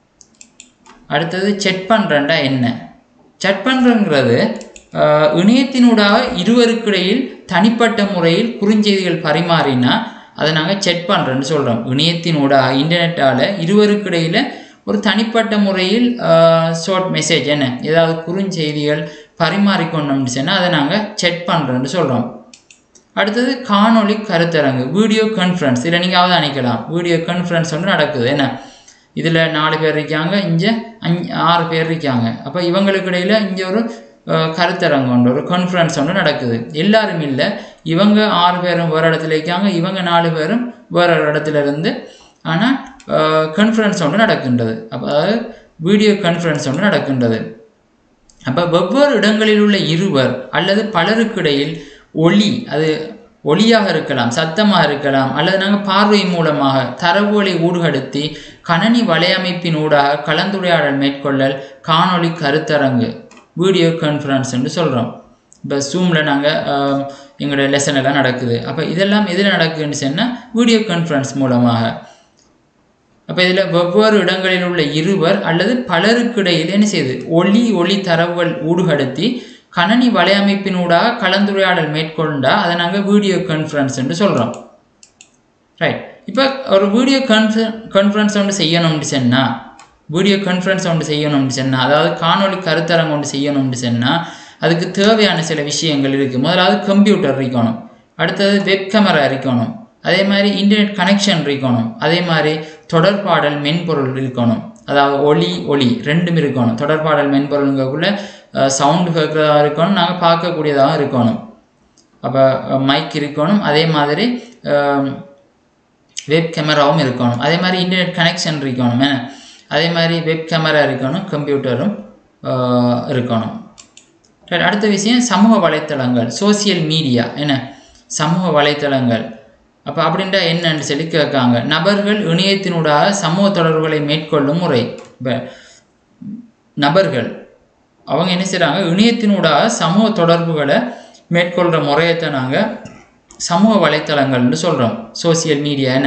அடுத்தது செக் பண்ணுறண்டா என்ன செக் பண்ணுறங்கிறது இணையத்தினூடாக இருவருக்கிடையில் தனிப்பட்ட முறையில் குறுஞ்செய்திகள் பரிமாறினா அதை நாங்கள் செக் பண்ணுறோன்னு சொல்கிறோம் இணையத்தினூடாக இன்டர்நெட்டால் இருவருக்கிடையில் ஒரு தனிப்பட்ட முறையில் ஷார்ட் மெசேஜ் என்ன ஏதாவது குறுஞ்செய்திகள் பரிமாறிக்கொண்டோம்னு சொன்னால் அதை நாங்கள் செக் பண்ணுறோன்னு சொல்கிறோம் அடுத்தது காணொளி கருத்தரங்கு வீடியோ கான்ஃபரன்ஸ் இதில் நீங்கள் அவதானிக்கலாம் வீடியோ கான்ஃபரன்ஸ் ஒன்று நடக்குது என்ன இதில் நாலு பேர் இருக்காங்க இங்கே அஞ்சு ஆறு பேர் இருக்காங்க அப்போ இவங்களுக்கு இடையில் இங்கே ஒரு கருத்தரங்கு ஒன்று ஒரு கான்ஃபரன்ஸ் ஒன்று நடக்குது எல்லாரும் இல்லை இவங்க ஆறு பேரும் வேறு இடத்துல இருக்காங்க இவங்க நாலு பேரும் வேறு ஒரு இடத்துல இருந்து ஆனால் கான்ஃபரன்ஸ் ஒன்று நடக்கின்றது அப்போ அதாவது வீடியோ கான்ஃபரன்ஸ் ஒன்று நடக்கின்றது அப்போ வெவ்வேறு இடங்களில் உள்ள இருவர் அல்லது பலருக்கிடையில் ஒளி அது ஒளியாக இருக்கலாம் சத்தமாக இருக்கலாம் அல்லது நாங்கள் பார்வை மூலமாக தரவுகளை ஊடுகடுத்தி கணனி வலையமைப்பினூடாக கலந்துரையாடல் மேற்கொள்ளல் காணொளி கருத்தரங்கு வீடியோ கான்ஃபரன்ஸ் என்று சொல்கிறோம் இப்போ ஜூமில் நாங்கள் எங்களோட லெசன் எல்லாம் நடக்குது அப்போ இதெல்லாம் எதில் நடக்குதுன்னு சொன்னால் வீடியோ கான்ஃபரன்ஸ் மூலமாக அப்போ இதில் வெவ்வேறு இடங்களில் உள்ள இருவர் அல்லது பலருக்கிடையில் என்ன செய்யுது ஒளி ஒளி தரவுகள் ஊடுகடுத்தி கணனி வலையமைப்பினூடாக கலந்துரையாடல் மேற்கொண்டா அதை நாங்கள் வீடியோ கான்ஃபரன்ஸ் என்று சொல்கிறோம் ரைட் இப்போ ஒரு வீடியோ கான்ஃபர கான்ஃபரன்ஸ் ஒன்று செய்யணும்னு சொன்னால் வீடியோ கான்ஃபரன்ஸ் ஒன்று செய்யணும்னு சொன்னால் அதாவது காணொளி கருத்தரங்கு ஒன்று செய்யணும்னு சொன்னால் அதுக்கு தேவையான சில விஷயங்கள் இருக்குது முதலாவது கம்ப்யூட்டர் இருக்கணும் அடுத்தது வெப் கேமரா இருக்கணும் அதே மாதிரி இன்டர்நெட் கனெக்ஷன் இருக்கணும் அதே மாதிரி தொடர்பாடல் மென்பொருள் இருக்கணும் அதாவது ஒளி ஒளி ரெண்டும் இருக்கணும் தொடர்பாடல் மென்பொருளுங்கக்குள்ள சவுண்டு கேட்குறதா இருக்கணும் நாங்கள் பார்க்கக்கூடியதாக இருக்கணும் அப்போ மைக் இருக்கணும் அதே மாதிரி வெப் கேமராவும் இருக்கணும் அதே மாதிரி இன்டர்நெட் கனெக்ஷன் இருக்கணும் என்ன அதே மாதிரி வெப் கேமரா இருக்கணும் கம்ப்யூட்டரும் இருக்கணும் சரி அடுத்த விஷயம் சமூக வலைத்தளங்கள் சோசியல் மீடியா என்ன சமூக வலைத்தளங்கள் அப்போ அப்படின்டா என்னன்னு சொல்லி கேட்காங்க நபர்கள் இணையத்தினூடாக சமூக தொடர்புகளை மேற்கொள்ளும் முறை இப்போ நபர்கள் அவங்க என்ன செய்கிறாங்க இணையத்தினூடாக சமூக தொடர்புகளை மேற்கொள்கிற முறையத்தை நாங்கள் சமூக வலைத்தளங்கள்னு சொல்கிறோம் சோசியல் மீடியா என்ன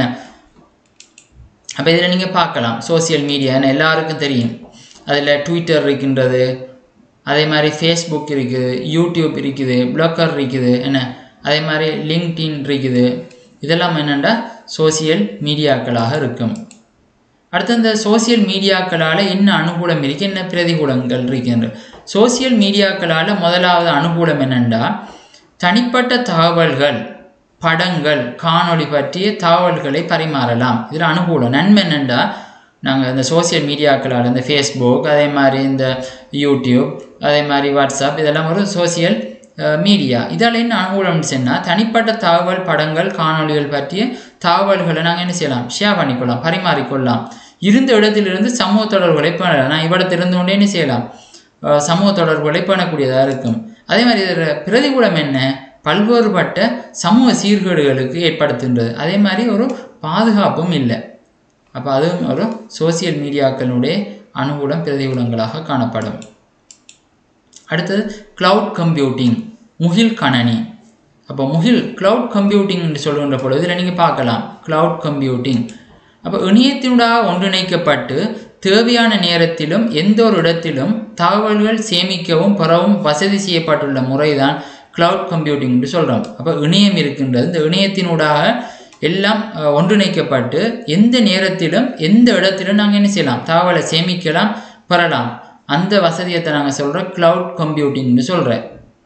அப்போ இதில் நீங்கள் பார்க்கலாம் சோசியல் மீடியா என்ன எல்லாருக்கும் தெரியும் அதில் ட்விட்டர் இருக்கின்றது அதே மாதிரி ஃபேஸ்புக் இருக்குது யூடியூப் இருக்குது ப்ளாக்கர் இருக்குது என்ன அதே மாதிரி லிங்க்டின் இருக்குது இதெல்லாம் என்னென்னா சோசியல் மீடியாக்களாக இருக்கும் அடுத்து இந்த சோசியல் மீடியாக்களால் என்ன அனுகூலம் இருக்குது என்ன பிரதிகூலங்கள் இருக்கின்ற சோசியல் மீடியாக்களால் முதலாவது அனுகூலம் என்னென்னா தனிப்பட்ட தகவல்கள் படங்கள் காணொளி பற்றிய தகவல்களை பரிமாறலாம் இதில் அனுகூலம் நன்மை என்னென்னா நாங்கள் இந்த சோசியல் மீடியாக்களால் இந்த ஃபேஸ்புக் அதே மாதிரி இந்த யூடியூப் அதே மாதிரி வாட்ஸ்அப் இதெல்லாம் ஒரு சோசியல் மீடியா இதால் என்ன அனுகூலம்னு சொன்னால் தனிப்பட்ட தகவல் படங்கள் காணொலிகள் பற்றிய தகவல்களை நாங்கள் என்ன செய்யலாம் ஷேர் பண்ணிக்கொள்ளலாம் பரிமாறிக்கொள்ளலாம் இருந்த இடத்திலிருந்து சமூக தொடர்புகளை பண்ணலாம் நான் இவ்விடத்திலிருந்து கொண்டே என்ன செய்யலாம் சமூக தொடர்புகளை பண்ணக்கூடியதாக இருக்கும் அதே மாதிரி இதில் பிரதிகூலம் என்ன பல்வேறுபட்ட சமூக சீர்கேடுகளுக்கு ஏற்படுத்துகின்றது அதே மாதிரி ஒரு பாதுகாப்பும் இல்லை அப்போ அதுவும் ஒரு சோசியல் மீடியாக்களுடைய அனுகூலம் பிரதிகூலங்களாக காணப்படும் அடுத்தது கிளவுட் கம்ப்யூட்டிங் முகில் கணனி அப்போ முகில் கிளவுட் கம்ப்யூட்டிங் என்று சொல்கின்ற பொழுது இதில் நீங்கள் பார்க்கலாம் கிளவுட் கம்ப்யூட்டிங் அப்போ இணையத்தினூடாக ஒன்றிணைக்கப்பட்டு தேவையான நேரத்திலும் எந்த ஒரு இடத்திலும் தகவல்கள் சேமிக்கவும் பெறவும் வசதி செய்யப்பட்டுள்ள முறைதான் கிளவுட் கம்ப்யூட்டிங் என்று சொல்கிறோம் அப்போ இணையம் இருக்கின்றது இந்த இணையத்தினூடாக எல்லாம் ஒன்றிணைக்கப்பட்டு எந்த நேரத்திலும் எந்த இடத்திலும் நாங்கள் என்ன செய்யலாம் தகவலை சேமிக்கலாம் பெறலாம் அந்த வசதியத்தை நாங்கள் சொல்கிறோம் கிளவுட் கம்ப்யூட்டிங்னு சொல்கிறேன்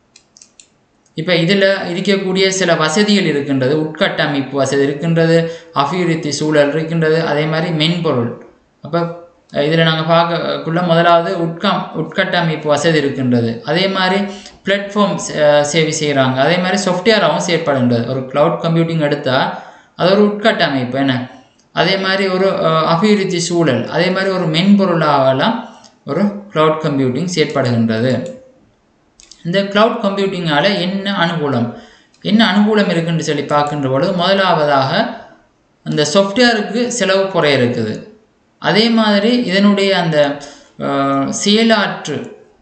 இப்போ இதில் இருக்கக்கூடிய சில வசதிகள் இருக்கின்றது உட்கட்டமைப்பு வசதி இருக்கின்றது அபிவிருத்தி சூழல் இருக்கின்றது அதே மாதிரி மென்பொருள் அப்போ இதில் நாங்கள் பார்க்கக்குள்ள முதலாவது உட்கம் உட்கட்டமைப்பு வசதி இருக்கின்றது அதே மாதிரி பிளாட்ஃபார்ம் சேவை செய்கிறாங்க அதே மாதிரி சாஃப்ட்வேராகவும் செயற்படுகின்றது ஒரு க்ளவுட் கம்ப்யூட்டிங் எடுத்தால் அது ஒரு உட்கட்டமைப்பு என்ன அதே மாதிரி ஒரு அபிவிருத்தி சூழல் அதே மாதிரி ஒரு மென்பொருளாகலாம் ஒரு க்ளவுட் கம்ப்யூட்டிங் செயற்படுகின்றது இந்த க்ளவுட் கம்ப்யூட்டிங்கால் என்ன அனுகூலம் என்ன அனுகூலம் இருக்குன்னு சொல்லி பார்க்கின்ற பொழுது முதலாவதாக அந்த சாஃப்ட்வேருக்கு செலவு குறை இருக்குது அதே மாதிரி இதனுடைய அந்த செயலாற்று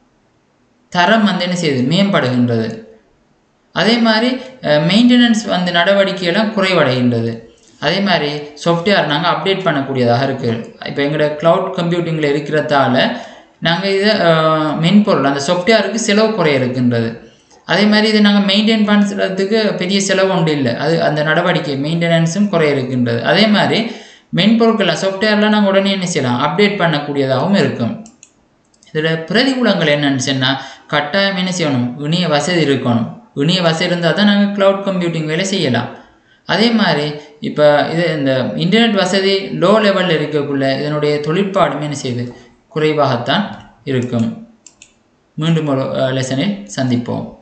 தரம் வந்து என்ன செய்யுது மேம்படுகின்றது அதே மாதிரி மெயின்டெனன்ஸ் வந்து நடவடிக்கையெல்லாம் குறைவடைகின்றது அதே மாதிரி சாஃப்ட்வேர் நாங்கள் அப்டேட் பண்ணக்கூடியதாக இருக்குது இப்போ எங்களோட க்ளவுட் கம்ப்யூட்டிங்கில் இருக்கிறதால நாங்கள் இதை மென்பொருள் அந்த சாஃப்ட்வேருக்கு செலவு குறைய இருக்கின்றது அதே மாதிரி இதை நாங்கள் மெயின்டைன் பண்ணுறதுக்கு பெரிய செலவு ஒன்று இல்லை அது அந்த நடவடிக்கை மெயின்டெனன்ஸும் குறைய இருக்கின்றது அதே மாதிரி மென்பொருட்கள் சாஃப்ட்வேர்லாம் நாங்கள் உடனே என்ன செய்யலாம் அப்டேட் பண்ணக்கூடியதாகவும் இருக்கும் இதில் பிரதிகூலங்கள் என்னன்னு சொன்னால் கட்டாயம் என்ன செய்யணும் இணைய வசதி இருக்கணும் இணைய வசதி இருந்தால் தான் நாங்கள் க்ளவுட் கம்ப்யூட்டிங் வேலை செய்யலாம் அதே மாதிரி இப்போ இது இந்த இன்டர்நெட் வசதி லோ லெவலில் இருக்கக்குள்ள இதனுடைய தொழிற்பாடுமே என்ன செய்யுது குறைவாகத்தான் இருக்கும் மீண்டும் ஒரு லெசனில் சந்திப்போம்